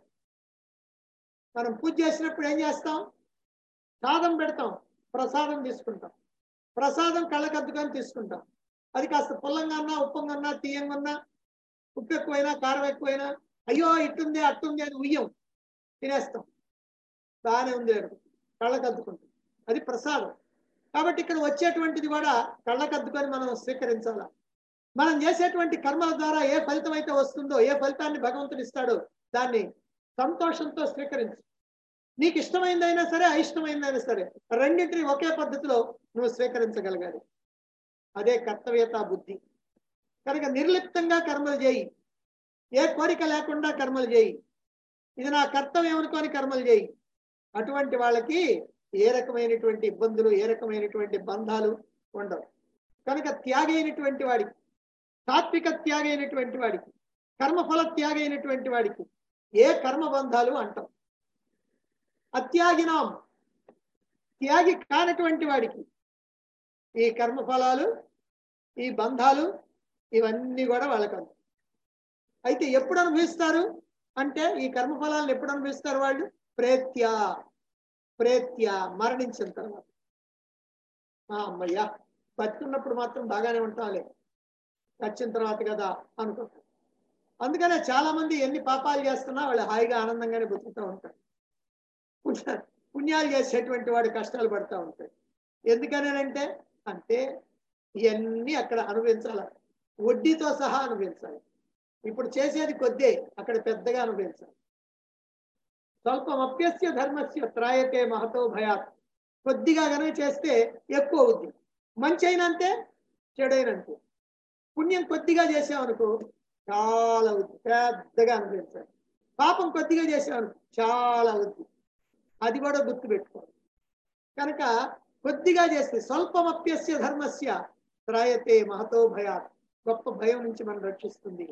మనం పూజ చేసినప్పుడు ఏం చేస్తాం సాదం పెడతాం ప్రసాదం తీసుకుంటాం ప్రసాదం కళ్ళకద్దుకొని తీసుకుంటాం అది కాస్త పుల్లంగా ఉన్నా ఉప్పంగా ఉన్నా తీయంగా ఉన్నా ఉప్పు ఎక్కువైనా కారం ఎక్కువైనా అయ్యో ఇట్టుంది అట్టుంది అని ఉయ్యం తినేస్తాం బాగానే ఉంది కళ్ళకద్దుకుంటాం అది ప్రసాదం కాబట్టి ఇక్కడ వచ్చేటువంటిది కూడా కళ్ళకద్దుకొని మనం స్వీకరించాలా మనం చేసేటువంటి కర్మల ద్వారా ఏ ఫలితం అయితే వస్తుందో ఏ ఫలితాన్ని భగవంతుడు ఇస్తాడో దాన్ని సంతోషంతో స్వీకరించు నీకు ఇష్టమైందైనా సరే అయిష్టమైందైనా సరే రెండింటిని ఒకే పద్ధతిలో నువ్వు స్వీకరించగలగాలి అదే కర్తవ్యత బుద్ధి కనుక నిర్లిప్తంగా కర్మలు చేయి ఏ కోరిక లేకుండా కర్మలు చేయి ఇది నా కర్తవ్యం అనుకొని కర్మలు చేయి అటువంటి వాళ్ళకి ఏ రకమైనటువంటి ఇబ్బందులు ఏ రకమైనటువంటి బంధాలు ఉండవు కనుక త్యాగి అయినటువంటి వాడికి సాత్విక త్యాగి అయినటువంటి వాడికి కర్మఫల త్యాగి అయినటువంటి వాడికి ఏ కర్మ బంధాలు అంటాం అత్యాగినాం త్యాగి కానటువంటి వాడికి ఈ కర్మఫలాలు ఈ బంధాలు ఇవన్నీ కూడా వాళ్ళకు అందు అయితే ఎప్పుడు అనుభవిస్తారు అంటే ఈ కర్మఫలాలను ఎప్పుడు అనుభవిస్తారు వాళ్ళు ప్రేత్య ప్రేత్య మరణించిన తర్వాత ఆ, అమ్మయ్యా బతుకున్నప్పుడు మాత్రం బాగానే ఉంటాంలే చచ్చిన తర్వాత కదా అనుకుంటారు అందుకనే చాలా మంది ఎన్ని పాపాలు చేస్తున్నా వాళ్ళు హాయిగా ఆనందంగానే బతుకుతూ ఉంటారు పుణ్య- పుణ్యాలు చేసేటువంటి వాడు కష్టాలు పడుతూ ఉంటాడు ఎందుకనేనంటే అంటే ఇవన్నీ అక్కడ అనుభవించాల వడ్డీతో సహా అనుభవించాలి ఇప్పుడు చేసేది కొద్దే అక్కడ పెద్దగా అనుభవించాలి స్వల్పం అప్యస్య ధర్మస్య త్రాయతే మహతో భయాత్ కొద్దిగా కనుక చేస్తే ఎక్కువ అవుద్ది మంచి అయినంతే చెడైనంతే పుణ్యం కొద్దిగా చేసామనుకో చాలా అవుద్ది పెద్దగా అనుభవించాలి పాపం కొద్దిగా చేసామనుకో చాలా అవుద్ది అది కూడా గుర్తు పెట్టుకోవాలి కనుక కొద్దిగా చేస్తే స్వల్పమప్యస్య ధర్మస్య త్రాయతే మహతో భయాత్ గొప్ప భయం నుంచి మనం రక్షిస్తుంది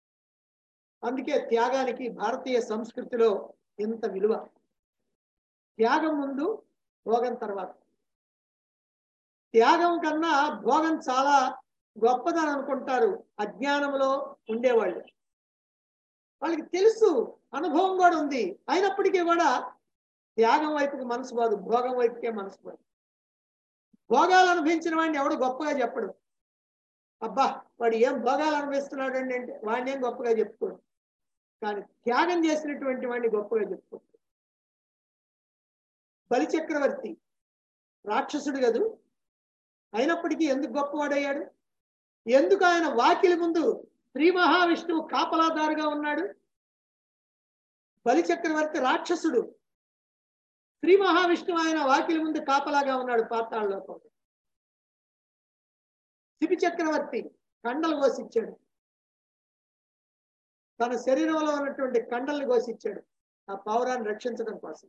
అందుకే త్యాగానికి భారతీయ సంస్కృతిలో ఎంత విలువ త్యాగం ముందు భోగం తర్వాత త్యాగం కన్నా భోగం చాలా గొప్పదని అనుకుంటారు అజ్ఞానంలో ఉండేవాళ్ళు వాళ్ళకి తెలుసు అనుభవం కూడా ఉంది అయినప్పటికీ కూడా త్యాగం వైపుకి మనసు పోదు భోగం వైపుకే మనసు పోదు భోగాలు అనుభవించిన వాడిని ఎవడు గొప్పగా చెప్పడు అబ్బా వాడు ఏం భోగాలు అనుభవిస్తున్నాడు అండి అంటే వాడిని ఏం గొప్పగా చెప్పుకోడు కానీ త్యాగం చేసినటువంటి వాడిని గొప్పగా చెప్పుకోడు బలి చక్రవర్తి రాక్షసుడు కదూ అయినప్పటికీ ఎందుకు గొప్పవాడయ్యాడు ఎందుకు ఆయన వాకిలి ముందు శ్రీ మహావిష్ణువు కాపలాదారుగా ఉన్నాడు బలి చక్రవర్తి రాక్షసుడు శ్రీ మహావిష్ణువు ఆయన వాకిలి ముందు కాపలాగా ఉన్నాడు పాతాళలోకం శిబి చక్రవర్తి కండలు కోసిచ్చాడు తన శరీరంలో ఉన్నటువంటి కండల్ని కోసిచ్చాడు ఆ పౌరాన్ని రక్షించడం కోసం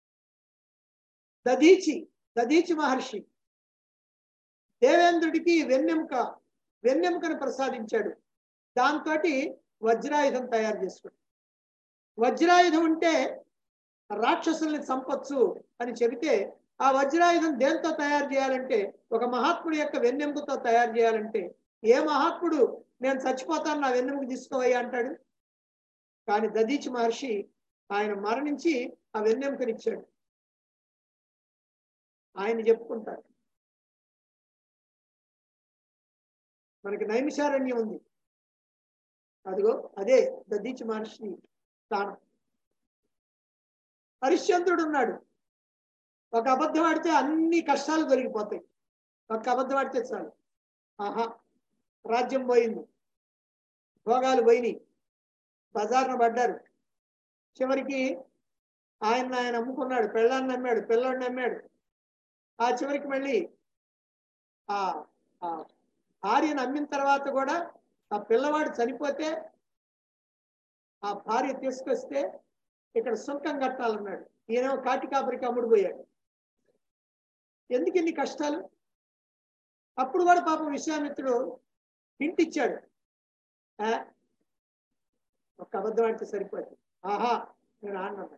దదీచి దదీచి మహర్షి దేవేంద్రుడికి వెన్నెముక వెన్నెముకను ప్రసాదించాడు దాంతో వజ్రాయుధం తయారు చేసుకున్నాడు వజ్రాయుధం ఉంటే రాక్షసుల్ని చంపొచ్చు అని చెబితే ఆ వజ్రాయుధం దేంతో తయారు చేయాలంటే ఒక మహాత్ముడి యొక్క వెన్నెముకతో తయారు చేయాలంటే ఏ మహాత్ముడు నేను చచ్చిపోతాను నా వెన్నెముక తీసుకోవయ్యా అంటాడు కానీ దదీచి మహర్షి ఆయన మరణించి ఆ వెన్నెముకనిచ్చాడు ఆయన చెప్పుకుంటారు మనకి నైమిషారణ్యం ఉంది అదిగో అదే దద్దీచి మహర్షి స్థానం హరిశ్చంద్రుడు ఉన్నాడు ఒక అబద్ధం ఆడితే అన్ని కష్టాలు దొరికిపోతాయి ఒక అబద్ధం ఆడితే చాలు ఆహా రాజ్యం పోయింది భోగాలు పోయినాయి బజార్న పడ్డారు చివరికి ఆయన ఆయన అమ్ముకున్నాడు పెళ్ళాన్ని నమ్మాడు పిల్లాడిని నమ్మాడు ఆ చివరికి మళ్ళీ ఆ ఆ భార్యను అమ్మిన తర్వాత కూడా ఆ పిల్లవాడు చనిపోతే ఆ భార్య తీసుకొస్తే ఇక్కడ సుంకం కట్టాలన్నాడు ఈయన కాటి కాపరికి అమ్ముడు పోయాడు ఎందుకు ఇన్ని కష్టాలు అప్పుడు కూడా పాపం విశ్వామిత్రుడు హింట్ ఇచ్చాడు ఆ, ఒక్క అబద్ధం ఆడితే సరిపోతుంది ఆహా నేను ఆడినన్నాడు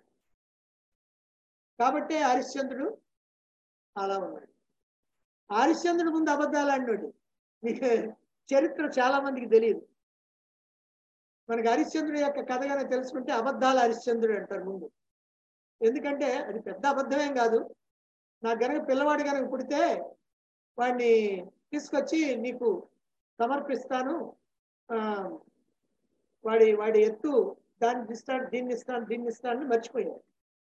కాబట్టే హరిశ్చంద్రుడు అలా ఉన్నాడు హరిశ్చంద్రుడు ముందు అబద్ధాలు ఆడినాడు మీకు చరిత్ర చాలా మందికి తెలియదు మనకి హరిశ్చంద్రుడి యొక్క కథగానే తెలుసుకుంటే అబద్ధాలు హరిశ్చంద్రుడు అంటారు ముందు ఎందుకంటే అది పెద్ద అబద్ధమేం కాదు నాకు గనక పిల్లవాడు కనుక పుడితే వాడిని తీసుకొచ్చి నీకు సమర్పిస్తాను ఆ, వాడి వాడి ఎత్తు దాన్ని ఇస్తాడు దీన్ని ఇస్తాను దీన్ని ఇస్తాను అని మర్చిపోయాడు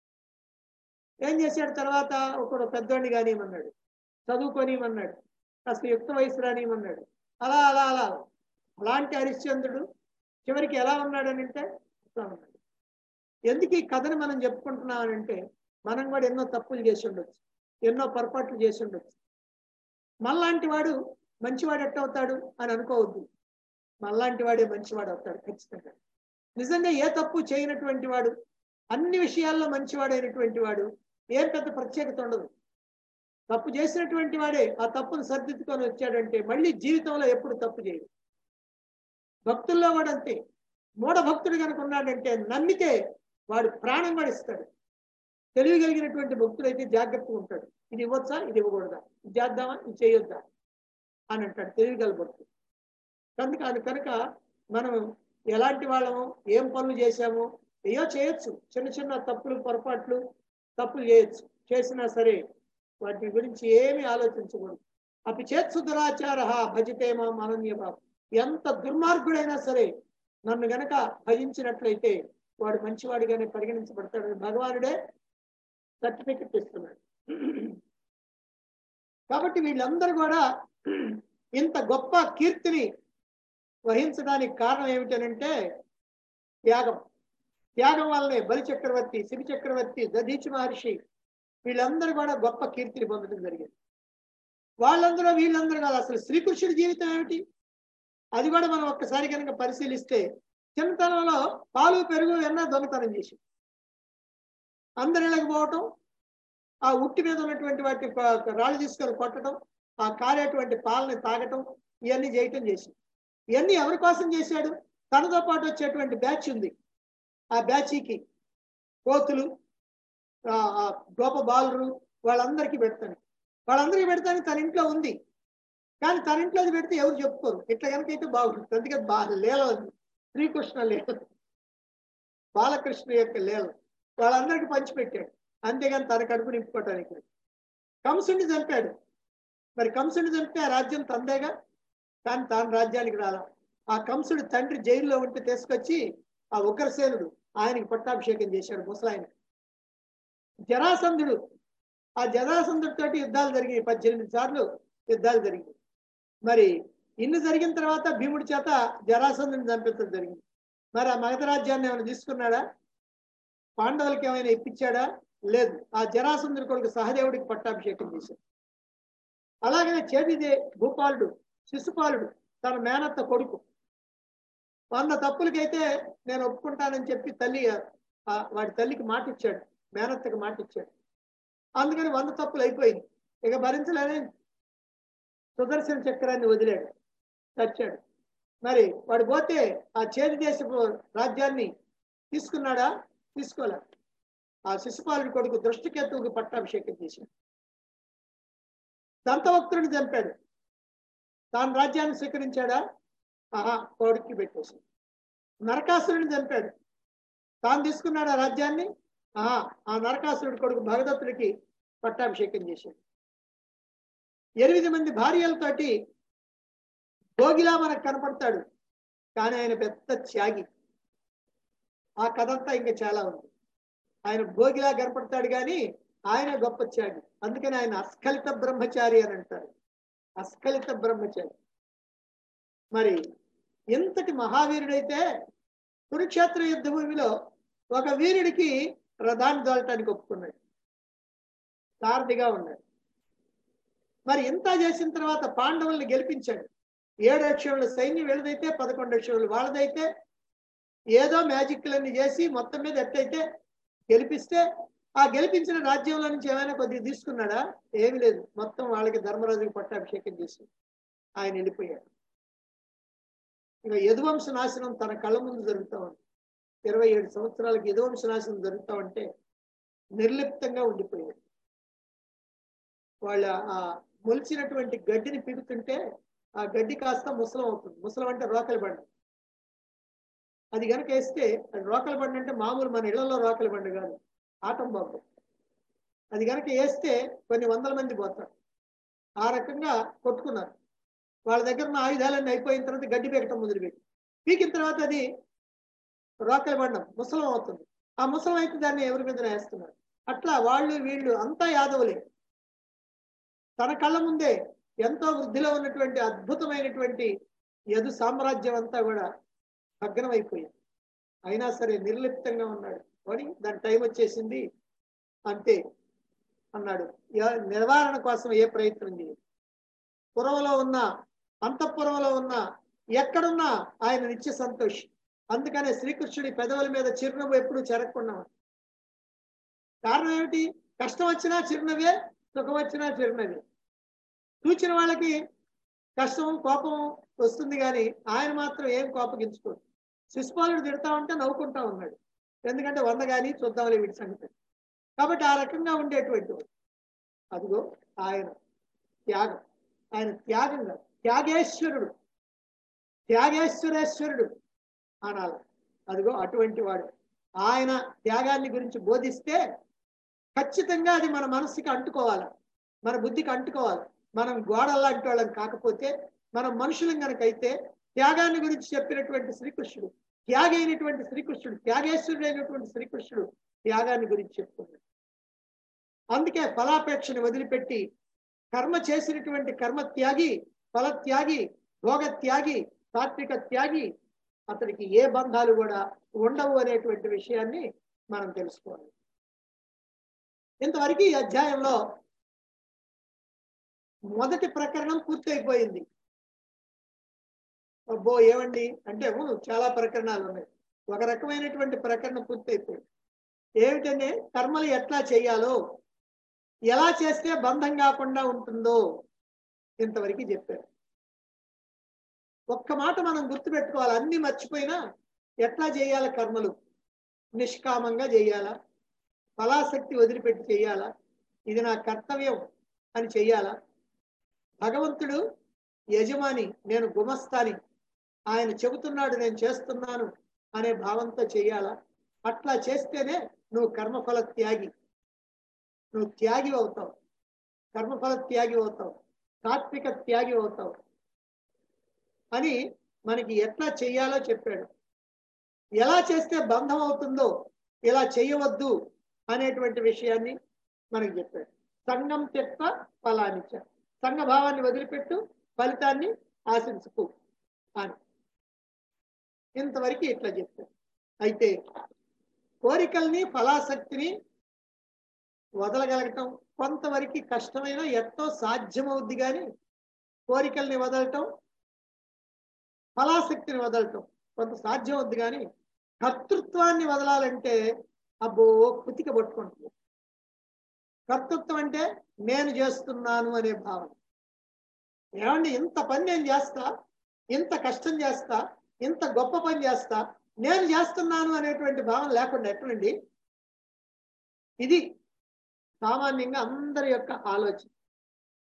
ఏం చేశాడు తర్వాత ఒకడు పెద్దోడిని కానియమన్నాడు చదువుకోనియమన్నాడు కాస్త యుక్త వయసు రానియమన్నాడు అలా అలా అలా అలాంటి హరిశ్చంద్రుడు చివరికి ఎలా ఉన్నాడని అంటే అట్లా ఉన్నాడు ఎందుకు ఈ కథను మనం చెప్పుకుంటున్నామనంటే మనం కూడా ఎన్నో తప్పులు చేసి ఉండొచ్చు ఎన్నో పొరపాట్లు చేసి ఉండొచ్చు మనలాంటి వాడు మంచివాడు ఎట్టవుతాడు అని అనుకోవద్దు మనలాంటి వాడే మంచివాడు అవుతాడు ఖచ్చితంగా నిజంగా ఏ తప్పు చేయనటువంటి వాడు అన్ని విషయాల్లో మంచివాడైనటువంటి వాడు ఏం పెద్ద ప్రత్యేకత ఉండదు తప్పు చేసినటువంటి వాడే ఆ తప్పును సరిదిద్దుకొని వచ్చాడంటే మళ్ళీ జీవితంలో ఎప్పుడు తప్పు చేయడు భక్తుల్లో కూడా అంతే మూఢ భక్తుడు కనుక ఉన్నాడంటే నమ్మితే వాడు ప్రాణం కూడా ఇస్తాడు తెలివి కలిగినటువంటి భక్తుడు అయితే జాగ్రత్తగా ఉంటాడు ఇది ఇవ్వచ్చా ఇది ఇవ్వకూడదా ఇది చేద్దామా ఇది చేయొద్దా అని అంటాడు తెలివి గల భక్తుడు కనుక అది కనుక మనం ఎలాంటి వాళ్ళము ఏం పనులు చేశాము ఏయో చేయొచ్చు చిన్న చిన్న తప్పులు పొరపాట్లు తప్పులు చేయొచ్చు చేసినా సరే వాటి గురించి ఏమీ ఆలోచించకూడదు అపి చేత్సు దురాచార భజితే మాం అనన్య బాబు ఎంత దుర్మార్గుడైనా సరే నన్ను గనక భజించినట్లయితే వాడు మంచివాడిగానే పరిగణించబడతాడు భగవానుడే సర్టిఫికెట్ ఇస్తున్నాడు కాబట్టి వీళ్ళందరూ కూడా ఇంత గొప్ప కీర్తిని వహించడానికి కారణం ఏమిటనంటే త్యాగం త్యాగం వల్లనే బలి చక్రవర్తి శివి చక్రవర్తి దధీచి మహర్షి వీళ్ళందరూ కూడా గొప్ప కీర్తిని పొందడం జరిగింది వాళ్ళందరూ వీళ్ళందరూ కాదు అసలు శ్రీకృష్ణుడి జీవితం ఏమిటి అది కూడా మనం ఒక్కసారి కనుక పరిశీలిస్తే చిన్నతనంలో పాలు పెరుగు ఎన్న దొంగతనం చేసి అందరి ఇళ్ళకి పోవటం ఆ ఉట్టి మీద ఉన్నటువంటి వాటి ప- రాళ్ళు తీసుకొని కొట్టడం ఆ కారేటువంటి పాలని తాగటం ఇవన్నీ చేయటం చేసి ఇవన్నీ ఎవరి కోసం చేశాడు తనతో పాటు వచ్చేటువంటి బ్యాచ్ ఉంది ఆ బ్యాచీకి కోతులు ఆ ఆ గోప బాలురు వాళ్ళందరికీ పెడతాను వాళ్ళందరికీ పెడతాను తన ఇంట్లో ఉంది కానీ తన ఇంట్లో అది పెడితే ఎవరు చెప్పుకోరు ఇట్లా కనుకైతే బాగుంటుంది అందుకని బా లీల ఉంది శ్రీకృష్ణ లీల బాలకృష్ణ యొక్క లీల వాళ్ళందరికీ పంచిపెట్టాడు అంతేగాని తన కడుపు నింపుకోవటానికి కంసుని చంపాడు మరి కంసుని చంపితే ఆ రాజ్యం తందేగా కానీ తాను రాజ్యానికి రాలా ఆ కంసుడు తండ్రి జైల్లో ఉంటే తీసుకొచ్చి ఆ ఉగ్రసేనుడు ఆయనకి పట్టాభిషేకం చేశాడు ముసలాయన జరాసంధుడు ఆ జరాసంధుడి తోటి యుద్ధాలు జరిగాయి పద్దెనిమిది సార్లు యుద్ధాలు జరిగాయి మరి ఇన్ని జరిగిన తర్వాత భీముడి చేత జరాసంధుని చంపించడం జరిగింది మరి ఆ మగధ రాజ్యాన్ని ఏమైనా తీసుకున్నాడా పాండవులకి ఏమైనా ఇప్పించాడా లేదు ఆ జరాసంధుడి కొడుకు సహదేవుడికి పట్టాభిషేకం చేశాడు అలాగనే చేదిదే భూపాలుడు శిశుపాలుడు తన మేనత్త కొడుకు వంద తప్పులకైతే నేను ఒప్పుకుంటానని చెప్పి తల్లి ఆ వాడి తల్లికి మాట ఇచ్చాడు మేనత్తకి మాట ఇచ్చాడు అందుకని వంద తప్పులు అయిపోయింది ఇక భరించలేని సుదర్శన చక్రాన్ని వదిలాడు చచ్చాడు మరి వాడు పోతే ఆ చేతి దేశపు రాజ్యాన్ని తీసుకున్నాడా తీసుకోలే ఆ శిశుపాలుడి కొడుకు దృష్టికేతువుకి పట్టాభిషేకం చేశాడు దంతవక్తుడిని చంపాడు తాను రాజ్యాన్ని స్వీకరించాడా ఆహా కోడికి పెట్టేసి నరకాసురుడిని చంపాడు తాను తీసుకున్నాడు ఆ రాజ్యాన్ని ఆహా ఆ నరకాసురుడి కొడుకు భగదత్తుడికి పట్టాభిషేకం చేశాడు ఎనిమిది మంది భార్యలతోటి భోగిలా మనకు కనపడతాడు కానీ ఆయన పెద్ద త్యాగి ఆ కథ అంతా ఇంకా చాలా ఉంది ఆయన భోగిలా కనపడతాడు కానీ ఆయన గొప్ప త్యాగి అందుకని ఆయన అస్ఖలిత బ్రహ్మచారి అని అంటారు అస్ఖలిత బ్రహ్మచారి మరి ఎంతటి మహావీరుడైతే కురుక్షేత్ర యుద్ధ భూమిలో ఒక వీరుడికి రథాన్ని దోలటానికి ఒప్పుకున్నాడు సారథిగా ఉన్నాడు మరి ఇంత చేసిన తర్వాత పాండవుల్ని గెలిపించాడు ఏడు అక్షరుల సైన్యం వీళ్ళదైతే పదకొండు అక్షరులు వాళ్ళదైతే ఏదో మ్యాజిక్లన్నీ చేసి మొత్తం మీద ఎట్టయితే గెలిపిస్తే ఆ గెలిపించిన రాజ్యంలో నుంచి ఏమైనా కొద్దిగా తీసుకున్నాడా ఏమీ లేదు మొత్తం వాళ్ళకి ధర్మరాజుకి పట్టాభిషేకం చేసి ఆయన వెళ్ళిపోయాడు ఇక యదువంశ నాశనం తన కళ్ళ ముందు జరుగుతూ ఉంది ఇరవై ఏడు సంవత్సరాలకి యదువంశ నాశనం జరుగుతూ ఉంటే నిర్లిప్తంగా ఉండిపోయాడు వాళ్ళ ఆ మొలిచినటువంటి గడ్డిని పీకుతుంటే ఆ గడ్డి కాస్త ముసలం అవుతుంది ముసలం అంటే రోకలి బండ అది కనుక వేస్తే అది రోకలి బండ అంటే మామూలు మన ఇళ్లలో రోకలి బండ కాదు ఆటం బాబు అది కనుక వేస్తే కొన్ని వందల మంది పోతారు ఆ రకంగా కొట్టుకున్నారు వాళ్ళ దగ్గర ఉన్న ఆయుధాలన్నీ అయిపోయిన తర్వాత గడ్డి పీకటం మొదలుపెట్టి పీకిన తర్వాత అది రోకలి బండం ముసలం అవుతుంది ఆ ముసలం అయితే దాన్ని ఎవరి మీద వేస్తున్నారు అట్లా వాళ్ళు వీళ్ళు అంతా యాదవులే తన కళ్ళ ముందే ఎంతో వృద్ధిలో ఉన్నటువంటి అద్భుతమైనటువంటి యదు సామ్రాజ్యం అంతా కూడా భగ్నం అయిపోయింది అయినా సరే నిర్లిప్తంగా ఉన్నాడు అని దాని టైం వచ్చేసింది అంతే అన్నాడు ఎ- నివారణ కోసం ఏ ప్రయత్నం చేయదు పురంలో ఉన్న అంతఃపురంలో ఉన్న ఎక్కడున్నా ఆయన నిత్య సంతోషి అందుకనే శ్రీకృష్ణుడి పెదవుల మీద చిరునవ్వు ఎప్పుడు చెరగకుండా ఉంది. కారణం ఏమిటి కష్టం వచ్చినా చిరునవ్వే సుఖం వచ్చినా చిరునవ్వే చూచిన వాళ్ళకి కష్టం కోపం వస్తుంది కానీ ఆయన మాత్రం ఏం కోపగించుకోడు శిశుపాలుడు తిడతా ఉంటే నవ్వుకుంటా ఉన్నాడు ఎందుకంటే వంద కానీ చూద్దాంలే వీటి సంగతి కాబట్టి ఆ రకంగా ఉండేటువంటి వాడు. అదిగో ఆయన త్యాగం ఆయన త్యాగంగా త్యాగేశ్వరుడు త్యాగేశ్వరేశ్వరుడు అనాలి అదిగో అటువంటి వాడు ఆయన త్యాగాన్ని గురించి బోధిస్తే ఖచ్చితంగా అది మన మనసుకి అంటుకోవాలి మన బుద్ధికి అంటుకోవాలి మనం గోడల్లాంటి వాళ్ళం కాకపోతే మనం మనుషులం కనుకైతే త్యాగాన్ని గురించి చెప్పినటువంటి శ్రీకృష్ణుడు త్యాగి అయినటువంటి శ్రీకృష్ణుడు త్యాగేశ్వరుడు అయినటువంటి శ్రీకృష్ణుడు త్యాగాన్ని గురించి చెప్తున్నాడు అందుకే ఫలాపేక్షని వదిలిపెట్టి కర్మ చేసినటువంటి కర్మ త్యాగి ఫల త్యాగి భోగ త్యాగి సాత్విక త్యాగి అతనికి ఏ బంధాలు కూడా ఉండవు అనేటువంటి విషయాన్ని మనం తెలుసుకోవాలి ఇంతవరకు ఈ అధ్యాయంలో మొదటి ప్రకరణం పూర్తయిపోయింది అబ్బో ఏమండి అంటే అవును చాలా ప్రకరణాలు ఉన్నాయి ఒక రకమైనటువంటి ప్రకరణ పూర్తయిపోయింది ఏమిటంటే కర్మలు ఎట్లా చేయాలో ఎలా చేస్తే బంధం కాకుండా ఉంటుందో ఇంతవరకు చెప్పారు ఒక్క మాట మనం గుర్తుపెట్టుకోవాలి అన్ని మర్చిపోయినా ఎట్లా చేయాలి కర్మలు నిష్కామంగా చేయాలా ఫలాసక్తి వదిలిపెట్టి చేయాలా ఇది నా కర్తవ్యం అని చెయ్యాలా భగవంతుడు యజమాని నేను గుమస్తాని ఆయన చెబుతున్నాడు నేను చేస్తున్నాను అనే భావంతో చెయ్యాలా అట్లా చేస్తేనే నువ్వు కర్మఫల త్యాగి నువ్వు త్యాగి అవుతావు కర్మఫల త్యాగి అవుతావు సాత్విక త్యాగి అవుతావు అని మనకి ఎట్లా చెయ్యాలో చెప్పాడు ఎలా చేస్తే బంధం అవుతుందో ఇలా చేయవద్దు అనేటువంటి విషయాన్ని మనకి చెప్పాడు సంఘం తెప్ప ఫలానిచ్చ సంఘ భావాన్ని వదిలిపెట్టు ఫలితాన్ని ఆశించుకో అని ఇంతవరకు ఇట్లా చెప్పాడు అయితే కోరికల్ని ఫలాసక్తిని వదలగలగటం కొంతవరకు కష్టమైన ఎంతో సాధ్యమవుద్ది కానీ కోరికల్ని వదలటం ఫలాసక్తిని వదలటం కొంత సాధ్యం అవుద్ది కానీ కర్తృత్వాన్ని వదలాలంటే అబ్బో కుతిక పట్టుకుంటుంది కర్తృత్వం అంటే నేను చేస్తున్నాను అనే భావన ఏమండి ఇంత పని నేను చేస్తా ఇంత కష్టం చేస్తా ఇంత గొప్ప పని చేస్తా నేను చేస్తున్నాను అనేటువంటి భావన లేకుండా ఎట్లండి ఇది సామాన్యంగా అందరి యొక్క ఆలోచన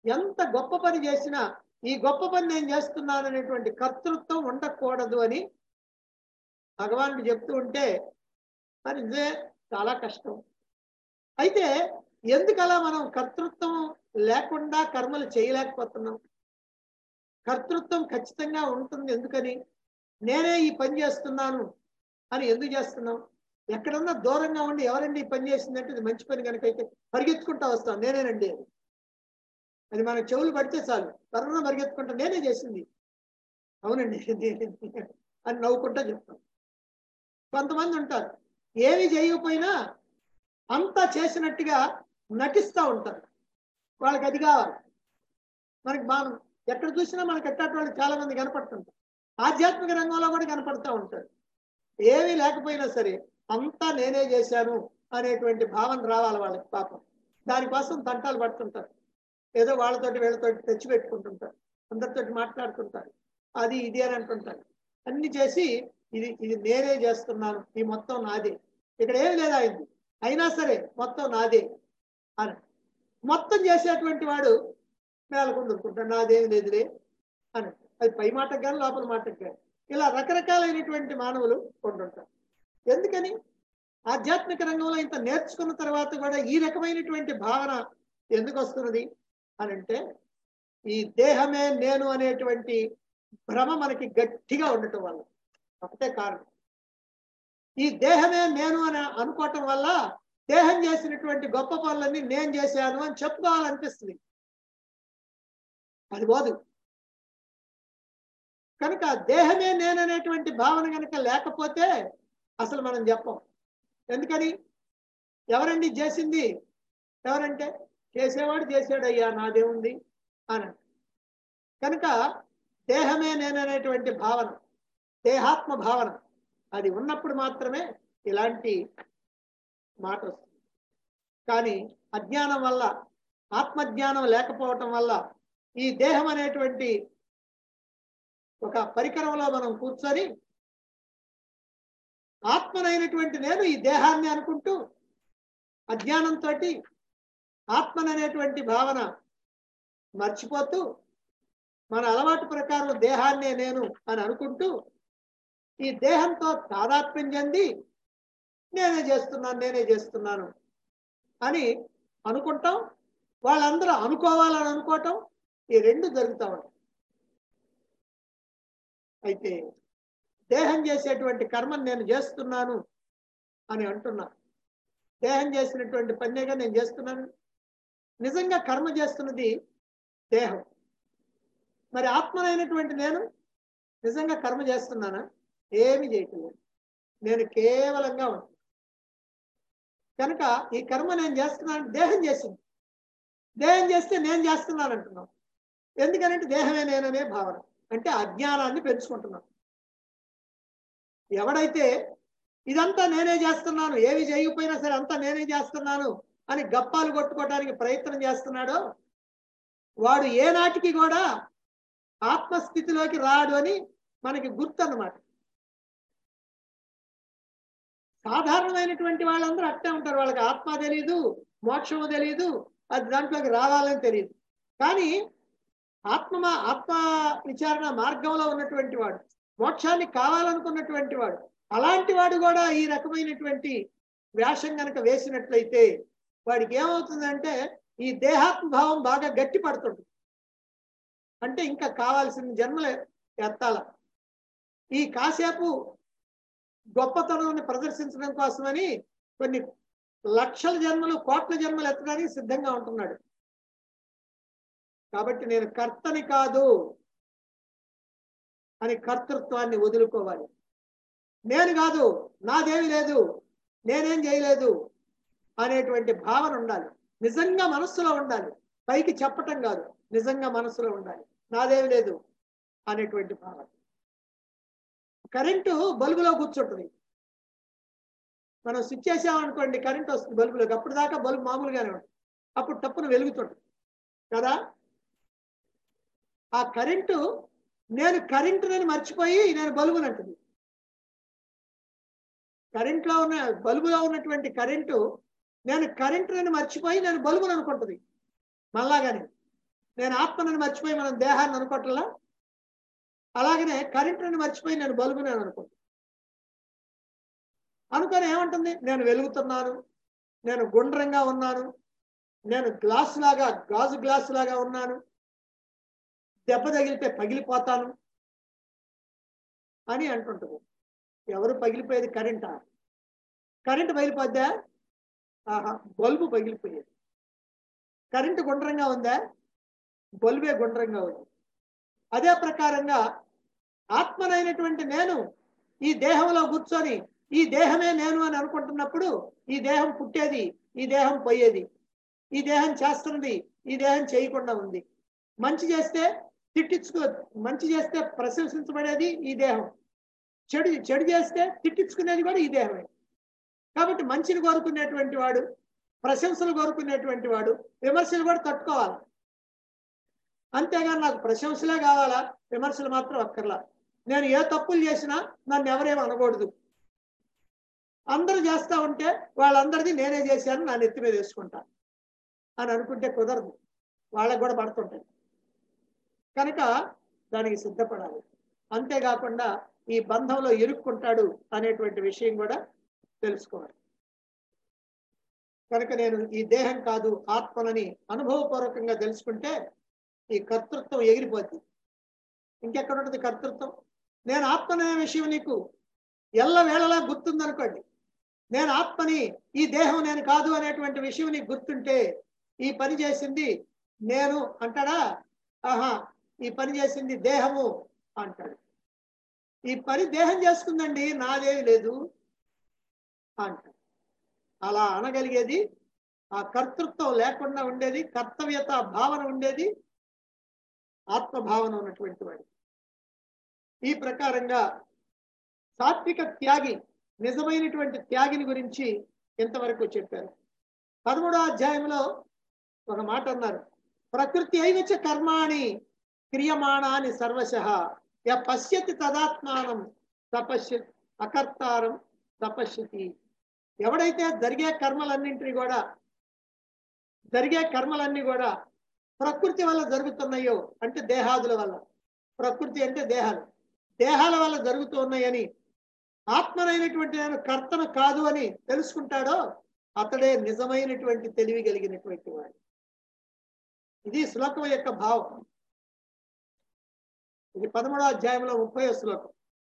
ఎంత గొప్ప పని చేసినా ఈ గొప్ప పని నేను చేస్తున్నాను అనేటువంటి కర్తృత్వం ఉండకూడదు అని భగవానుడు చెప్తూ ఉంటే మరి ఇదే చాలా కష్టం అయితే ఎందుకలా మనం కర్తృత్వం లేకుండా కర్మలు చేయలేకపోతున్నాం కర్తృత్వం ఖచ్చితంగా ఉంటుంది ఎందుకని నేనే ఈ పని చేస్తున్నాను అని ఎందుకు చేస్తున్నాం ఎక్కడన్నా దూరంగా ఉండి ఎవరండి ఈ పని చేసిందంటే ఇది మంచి పని కనుక అయితే పరిగెత్తుకుంటా వస్తాం నేనేనండి అది అది మన చెవులు పడితే చాలు త్వరగా పరిగెత్తుకుంటా నేనే చేసింది అవునండి నేనే అని నవ్వుకుంటా చెప్తాం కొంతమంది ఉంటారు ఏమి చేయకపోయినా అంతా చేసినట్టుగా నటిస్తూ ఉంటారు వాళ్ళకి అది కావాలి మనకి బాగా ఎక్కడ చూసినా మనకి ఎట్టటి వాళ్ళు చాలా మంది కనపడుతుంటారు ఆధ్యాత్మిక రంగంలో కూడా కనపడుతూ ఉంటారు ఏమీ లేకపోయినా సరే అంతా నేనే చేశాను అనేటువంటి భావన రావాలి వాళ్ళకి పాపం దానికోసం తంటాలు పడుతుంటారు ఏదో వాళ్ళతోటి వీళ్ళతోటి తెచ్చి పెట్టుకుంటుంటారు అందరితోటి మాట్లాడుతుంటారు అది ఇది అని అంటుంటారు అన్ని చేసి ఇది ఇది నేనే చేస్తున్నాను ఈ మొత్తం నాదే ఇక్కడ ఏమి లేదు అయింది అయినా సరే మొత్తం నాదే అని మొత్తం చేసేటువంటి వాడు మేలకుండుకుంటాడు నాదేమి లేదులే అని అది పై మాటకు కానీ లోపల మాటకు కానీ ఇలా రకరకాలైనటువంటి మానవులు ఉంటుంటారు ఎందుకని ఆధ్యాత్మిక రంగంలో ఇంత నేర్చుకున్న తర్వాత కూడా ఈ రకమైనటువంటి భావన ఎందుకు వస్తున్నది అని అంటే ఈ దేహమే నేను అనేటువంటి భ్రమ మనకి గట్టిగా ఉండటం వల్ల ఒకటే కారణం ఈ దేహమే నేను అని అనుకోవటం వల్ల దేహం చేసినటువంటి గొప్ప పనులన్నీ నేను చేశాను అని చెప్పుకోవాలనిపిస్తుంది అది పోదు కనుక దేహమే నేననేటువంటి భావన కనుక లేకపోతే అసలు మనం చెప్పం ఎందుకని ఎవరండి చేసింది ఎవరంటే చేసేవాడు చేసాడయ్యా నాదేముంది అని కనుక దేహమే నేననేటువంటి భావన దేహాత్మ భావన అది ఉన్నప్పుడు మాత్రమే ఇలాంటి మాట వస్తుంది కానీ అజ్ఞానం వల్ల ఆత్మజ్ఞానం లేకపోవటం వల్ల ఈ దేహం అనేటువంటి ఒక పరికరంలో మనం కూర్చొని ఆత్మనైనటువంటి నేను ఈ దేహాన్ని అనుకుంటూ అజ్ఞానంతో ఆత్మననేటువంటి భావన మర్చిపోతూ మన అలవాటు ప్రకారం దేహాన్నే నేను అని అనుకుంటూ ఈ దేహంతో తాదాత్మ్యం చెంది నేనే చేస్తున్నాను నేనే చేస్తున్నాను అని అనుకుంటాం వాళ్ళందరూ అనుకోవాలని అనుకోవటం ఈ రెండు జరుగుతూ ఉంటాయి అయితే దేహం చేసేటువంటి కర్మను నేను చేస్తున్నాను అని అంటున్నా దేహం చేసినటువంటి పనేగా నేను చేస్తున్నాను నిజంగా కర్మ చేస్తున్నది దేహం మరి ఆత్మనైనటువంటి నేను నిజంగా కర్మ చేస్తున్నానా ఏమి చేయట్లేదు నేను కేవలంగా ఉంటాను కనుక ఈ కర్మ నేను చేస్తున్నాను దేహం చేసింది దేహం చేస్తే నేను చేస్తున్నాను అంటున్నాం ఎందుకనంటే దేహమే నేననే భావన అంటే అజ్ఞానాన్ని పెంచుకుంటున్నాం ఎవడైతే ఇదంతా నేనే చేస్తున్నాను ఏవి చేయకపోయినా సరే అంతా నేనే చేస్తున్నాను అని గప్పాలు కొట్టుకోవడానికి ప్రయత్నం చేస్తున్నాడో వాడు ఏనాటికి కూడా ఆత్మస్థితిలోకి రాడు అని మనకి గుర్తు అన్నమాట సాధారణమైనటువంటి వాళ్ళందరూ అట్టే ఉంటారు వాళ్ళకి ఆత్మ తెలియదు మోక్షము తెలియదు అది దాంట్లోకి రావాలని తెలియదు కానీ ఆత్మ ఆత్మ విచారణ మార్గంలో ఉన్నటువంటి వాడు మోక్షాన్ని కావాలనుకున్నటువంటి వాడు అలాంటి వాడు కూడా ఈ రకమైనటువంటి వేషం కనుక వేసినట్లయితే వాడికి ఏమవుతుందంటే ఈ దేహాత్మ భావం బాగా గట్టి పడుతుంది అంటే ఇంకా కావాల్సిన జన్మలు ఎత్తాల ఈ కాసేపు గొప్పతనాన్ని ప్రదర్శించడం కోసమని కొన్ని లక్షల జన్మలు కోట్ల జన్మలు ఎత్తడానికి సిద్ధంగా ఉంటున్నాడు కాబట్టి నేను కర్తని కాదు అని కర్తృత్వాన్ని వదులుకోవాలి నేను కాదు నాదేమి లేదు నేనేం చేయలేదు అనేటువంటి భావన ఉండాలి నిజంగా మనస్సులో ఉండాలి పైకి చెప్పటం కాదు నిజంగా మనస్సులో ఉండాలి నాదేమి లేదు అనేటువంటి భావన కరెంటు బల్బులో కూర్చుంటుంది మనం స్విచ్ చేసామనుకోండి కరెంట్ వస్తుంది బల్బులోకి అప్పుడు దాకా బల్బు మామూలుగానే ఉంటుంది అప్పుడు టప్పును వెలుగుతుంటుంది కదా ఆ కరెంటు నేను కరెంటునని మర్చిపోయి నేను బల్బుని అంటుంది కరెంట్లో ఉన్న బల్బులో ఉన్నటువంటి కరెంటు నేను కరెంటునని మర్చిపోయి నేను బల్బుని అనుకుంటుంది మళ్ళాగానే నేను ఆత్మనని మర్చిపోయి మనం దేహాన్ని అనుకోవట్లా అలాగనే కరెంటుని మర్చిపోయి నేను బల్బుని అని అనుకుంటా అనుకొని ఏమంటుంది నేను వెలుగుతున్నాను నేను గుండ్రంగా ఉన్నాను నేను గ్లాస్ లాగా గాజు గ్లాస్ లాగా ఉన్నాను దెబ్బ తగిలితే పగిలిపోతాను అని అంటుంటుంది ఎవరు పగిలిపోయేది కరెంటా కరెంటు పగిలిపోద్దా ఆహా బల్బు పగిలిపోయేది కరెంటు గుండ్రంగా ఉందా బల్బే గుండ్రంగా ఉంది అదే ప్రకారంగా ఆత్మనైనటువంటి నేను ఈ దేహంలో కూర్చొని ఈ దేహమే నేను అని అనుకుంటున్నప్పుడు ఈ దేహం పుట్టేది ఈ దేహం పోయేది ఈ దేహం చేస్తున్నది ఈ దేహం చేయకుండా ఉంది మంచి చేస్తే తిట్టించుకో మంచి చేస్తే ప్రశంసించబడేది ఈ దేహం చెడు చెడు చేస్తే తిట్టించుకునేది కూడా ఈ దేహమే కాబట్టి మంచిని కోరుకునేటువంటి వాడు ప్రశంసలు కోరుకునేటువంటి వాడు విమర్శలు కూడా తట్టుకోవాలి అంతేగాని నాకు ప్రశంసలే కావాలా విమర్శలు మాత్రం అక్కర్లా నేను ఏ తప్పులు చేసినా నన్ను ఎవరేం అనకూడదు అందరూ చేస్తా ఉంటే వాళ్ళందరిది నేనే చేశాను నా నెత్తి మీద వేసుకుంటా అని అనుకుంటే కుదరదు వాళ్ళకు కూడా పడుతుంటాయి కనుక దానికి సిద్ధపడాలి అంతేకాకుండా ఈ బంధంలో ఇరుక్కుంటాడు అనేటువంటి విషయం కూడా తెలుసుకోవాలి కనుక నేను ఈ దేహం కాదు ఆత్మనని అనుభవపూర్వకంగా తెలుసుకుంటే ఈ కర్తృత్వం ఎగిరిపోద్ది ఇంకెక్కడ ఉంటుంది కర్తృత్వం నేను ఆత్మనే విషయం నీకు ఎల్ల వేళలా గుర్తుందనుకోండి నేను ఆత్మని ఈ దేహం నేను కాదు అనేటువంటి విషయం నీకు గుర్తుంటే ఈ పని చేసింది నేను అంటాడా ఆహా ఈ పని చేసింది దేహము అంటాడు ఈ పని దేహం చేసుకుందండి నాదేమి లేదు అంటాడు అలా అనగలిగేది ఆ కర్తృత్వం లేకుండా ఉండేది కర్తవ్యత భావన ఉండేది ఆత్మభావన ఉన్నటువంటి వాడు ఈ ప్రకారంగా సాత్విక త్యాగి నిజమైనటువంటి త్యాగిని గురించి ఇంతవరకు చెప్పారు పదమూడో అధ్యాయంలో ఒక మాట అన్నారు ప్రకృతి ఐవచ కర్మాణి క్రియమాణాని సర్వశ య పశ్యతి తదాత్మానం తపశ్య అకర్తారం తపశ్యతి ఎవడైతే జరిగే కర్మలన్నింటినీ కూడా జరిగే కర్మలన్నీ కూడా ప్రకృతి వల్ల జరుగుతున్నాయో అంటే దేహాదుల వల్ల ప్రకృతి అంటే దేహాలు దేహాల వల్ల జరుగుతూ ఉన్నాయని ఆత్మనైనటువంటి నేను కర్తను కాదు అని తెలుసుకుంటాడో అతడే నిజమైనటువంటి తెలివి కలిగినటువంటి వాడు ఇది శ్లోకం యొక్క భావం ఇది పదమూడో అధ్యాయంలో ముప్పై శ్లోకం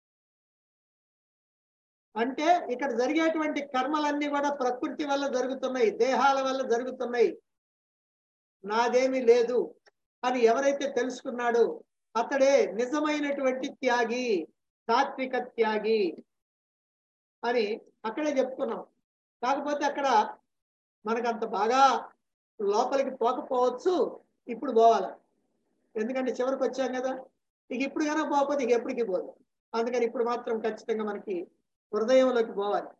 అంటే ఇక్కడ జరిగేటువంటి కర్మలన్నీ కూడా ప్రకృతి వల్ల జరుగుతున్నాయి దేహాల వల్ల జరుగుతున్నాయి నాదేమీ లేదు అని ఎవరైతే తెలుసుకున్నాడో అతడే నిజమైనటువంటి త్యాగి సాత్విక త్యాగి అని అక్కడే చెప్పుకున్నాం కాకపోతే అక్కడ మనకు అంత బాగా లోపలికి పోకపోవచ్చు ఇప్పుడు పోవాలి ఎందుకంటే చివరికి వచ్చాం కదా ఇక ఇప్పుడు కనుక పోకపోతే ఇక ఎప్పటికీ పోదు అందుకని ఇప్పుడు మాత్రం ఖచ్చితంగా మనకి హృదయంలోకి పోవాలి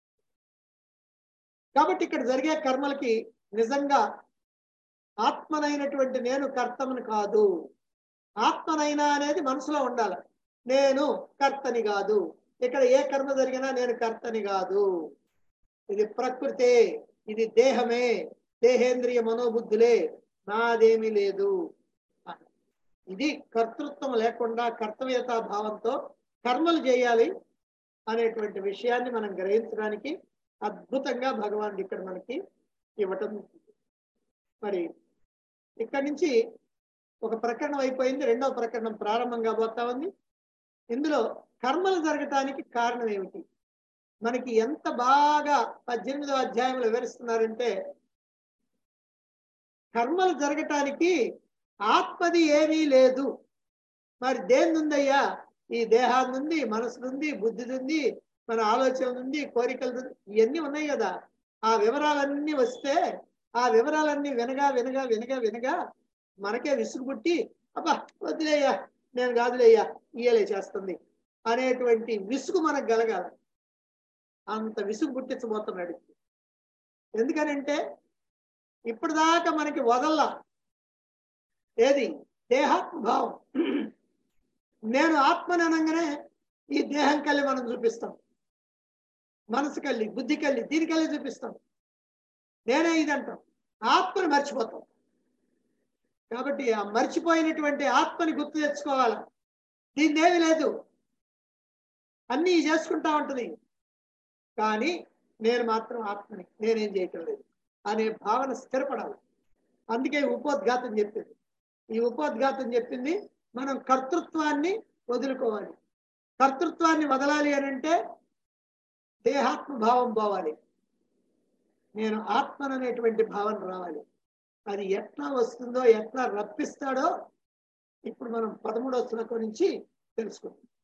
కాబట్టి ఇక్కడ జరిగే కర్మలకి నిజంగా ఆత్మనైనటువంటి నేను కర్తమని కాదు ఆత్మనైనా అనేది మనసులో ఉండాలి నేను కర్తని కాదు ఇక్కడ ఏ కర్మ జరిగినా నేను కర్తని కాదు ఇది ప్రకృతే ఇది దేహమే దేహేంద్రియ మనోబుద్ధులే నాదేమీ లేదు ఇది కర్తృత్వం లేకుండా కర్తవ్యతా భావంతో కర్మలు చేయాలి అనేటువంటి విషయాన్ని మనం గ్రహించడానికి అద్భుతంగా భగవాన్ ఇక్కడ మనకి ఇవ్వటం మరి ఇక్కడి నుంచి ఒక ప్రకరణం అయిపోయింది రెండవ ప్రకరణం ప్రారంభం కాబోతా ఉంది ఇందులో కర్మలు జరగటానికి కారణం ఏమిటి మనకి ఎంత బాగా పద్దెనిమిదవ అధ్యాయంలో వివరిస్తున్నారంటే కర్మలు జరగటానికి ఆత్మది ఏమీ లేదు మరి దేని ఉందయ్యా ఈ దేహాన్ని ఉంది మనసు ఉంది బుద్ధి ఉంది మన ఆలోచన ఉంది కోరికలు ఉంది ఇవన్నీ ఉన్నాయి కదా ఆ వివరాలన్నీ వస్తే ఆ వివరాలన్నీ వినగా వినగా వినగా వినగా మనకే విసుగు పుట్టి అబ్బా వదిలేయ్యా నేను కాదులేయ్యా ఇయ్యలే చేస్తుంది అనేటువంటి విసుగు మనకు కలగాలి అంత విసుగు పుట్టించబోతున్నాడు ఎందుకనంటే ఇప్పటిదాకా మనకి వదల్లా ఏది దేహాత్మభావం నేను ఆత్మని అనగానే ఈ దేహం కల్లి మనం చూపిస్తాం మనసు కల్లి బుద్ధి కల్లి దీని కల్లి చూపిస్తాం నేనే ఇది అంటాం ఆత్మను మర్చిపోతాం కాబట్టి ఆ మర్చిపోయినటువంటి ఆత్మని గుర్తు తెచ్చుకోవాలి దీన్నేమి లేదు అన్నీ చేసుకుంటా ఉంటది కానీ నేను మాత్రం ఆత్మని నేనేం చేయటం లేదు అనే భావన స్థిరపడాలి అందుకే ఉపోద్ఘాతం చెప్పింది ఈ ఉపోద్ఘాతం చెప్పింది మనం కర్తృత్వాన్ని వదులుకోవాలి కర్తృత్వాన్ని వదలాలి అని అంటే దేహాత్మ భావం పోవాలి నేను ఆత్మననేటువంటి భావన రావాలి అది ఎట్లా వస్తుందో ఎట్లా రప్పిస్తాడో ఇప్పుడు మనం పదమూడవ శ్లోకం నుంచి తెలుసుకుందాం